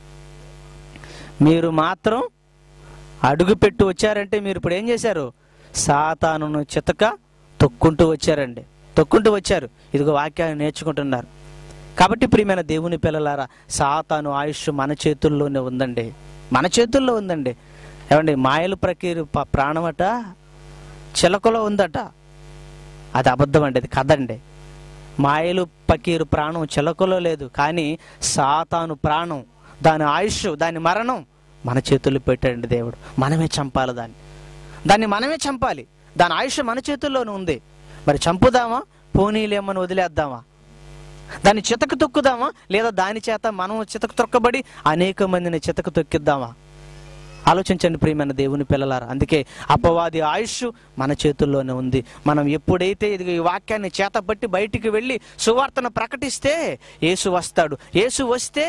మీరు మాత్రం అడుగు పెట్టి వచ్చారంటే మీరు ఇప్పుడు ఏం చేశారు సాతానును చితక తొక్కుంటూ వచ్చారండి తొక్కుంటూ వచ్చారు ఇదిగో వాక్యాన్ని నేర్చుకుంటున్నారు కాబట్టి ప్రియమైన దేవుని పిల్లలారా సాతాను ఆయుష్ మన చేతుల్లోనే ఉందండి మన చేతుల్లో ఉందండి ఏమండి మాయలు ప్రకీరు ప- ప్రాణమట చిలకలో ఉందట అది అబద్ధం అండి అది కదండి మాయలు పకీరు ప్రాణం చిలకలో లేదు కానీ సాతాను ప్రాణం దాని ఆయుష్ దాని మరణం మన చేతుల్లో పెట్టండి దేవుడు మనమే చంపాలి దాన్ని దాన్ని మనమే చంపాలి దాని ఆయుష్ మన చేతుల్లోనే ఉంది మరి చంపుదామా పోనీలేమని వదిలేద్దామా దాన్ని చితక తొక్కుదామా లేదా దాని చేత మనం చితక తొక్కబడి అనేక మందిని చితక తొక్కిద్దామా ఆలోచించండి ప్రియమైన దేవుని పిల్లలారా అందుకే అపవాది ఆయుష్ మన చేతుల్లోనే ఉంది మనం ఎప్పుడైతే ఇది ఈ వాక్యాన్ని చేతబట్టి బయటికి వెళ్ళి సువార్తను ప్రకటిస్తే యేసు వస్తాడు యేసు వస్తే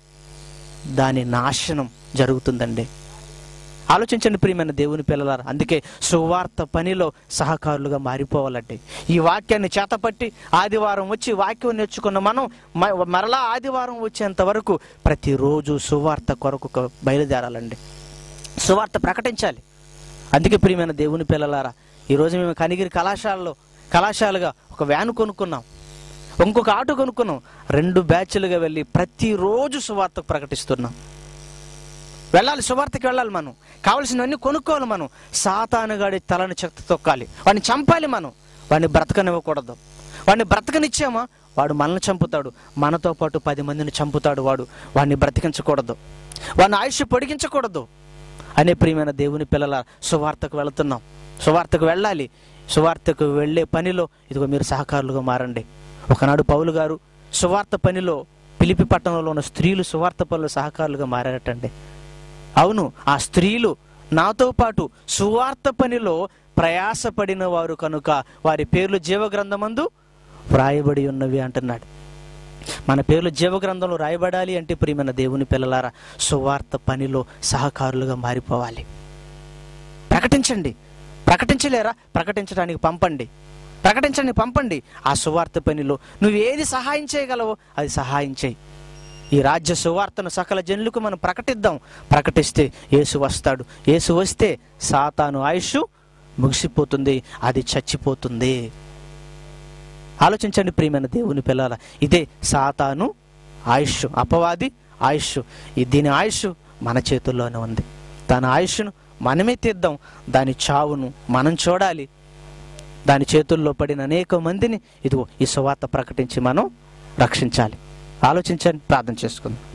దాని నాశనం జరుగుతుందండి ఆలోచించండి ప్రియమైన దేవుని పిల్లలారా అందుకే సువార్త పనిలో సహకారులుగా మారిపోవాలండి ఈ వాక్యాన్ని చేతపట్టి ఆదివారం వచ్చి వాక్యం నేర్చుకున్న మనం మ- మరలా ఆదివారం వచ్చేంత వరకు ప్రతిరోజు సువార్త కొరకు క- బయలుదేరాలండి సువార్త ప్రకటించాలి అందుకే ప్రియమైన దేవుని పిల్లలారా ఈరోజు మేము కనిగిరి కళాశాలలో కళాశాలగా ఒక వ్యాన్ కొనుక్కున్నాం ఇంకొక ఆటో కొనుక్కున్నాం రెండు బ్యాచ్లుగా వెళ్ళి ప్రతిరోజు సువార్త ప్రకటిస్తున్నాం వెళ్ళాలి సువార్తకి వెళ్ళాలి మనం కావలసినవన్నీ కొనుక్కోవాలి మనం సాతానుగాడి తలని చెత్త తొక్కాలి వాడిని చంపాలి మనం వాడిని బ్రతకనివ్వకూడదు వాడిని బ్రతకనిచ్చామా వాడు మనల్ని చంపుతాడు మనతో పాటు పది మందిని చంపుతాడు వాడు వాడిని బ్రతికించకూడదు వాడిని ఆయుష్ పొడిగించకూడదు అనే ప్రియమైన దేవుని పిల్లల సువార్తకు వెళుతున్నాం సువార్తకు వెళ్ళాలి సువార్తకు వెళ్ళే పనిలో ఇదిగో మీరు సహకారులుగా మారండి ఒకనాడు పౌలు గారు సువార్త పనిలో పిలిపి పట్టణంలో ఉన్న స్త్రీలు సువార్త పనులు సహకారులుగా మారారటండి అవును ఆ స్త్రీలు నాతో పాటు సువార్త పనిలో ప్రయాసపడిన వారు కనుక వారి పేర్లు జీవగ్రంథమందు వ్రాయబడి ఉన్నవి అంటున్నాడు మన పేర్లు జీవగ్రంథంలో రాయబడాలి అంటే ప్రియమైన దేవుని పిల్లలారా సువార్త పనిలో సహకారులుగా మారిపోవాలి ప్రకటించండి ప్రకటించలేరా ప్రకటించడానికి పంపండి ప్రకటించండి పంపండి ఆ సువార్త పనిలో నువ్వు ఏది సహాయం చేయగలవో అది సహాయం చేయి ఈ రాజ్య సువార్తను సకల జనులకు మనం ప్రకటిద్దాం ప్రకటిస్తే యేసు వస్తాడు యేసు వస్తే సాతాను ఆయుష్ ముగిసిపోతుంది అది చచ్చిపోతుంది ఆలోచించండి ప్రియమైన దేవుని పిల్లల ఇదే సాతాను ఆయుష్ అపవాది ఆయుష్ ఈ దీని ఆయుష్ మన చేతుల్లోనే ఉంది దాని ఆయుష్ను మనమే తీద్దాం దాని చావును మనం చూడాలి దాని చేతుల్లో పడిన అనేక మందిని ఇదిగో ఈ సువార్త ప్రకటించి మనం రక్షించాలి ఆలోచించండి ప్రార్థన చేసుకుందాం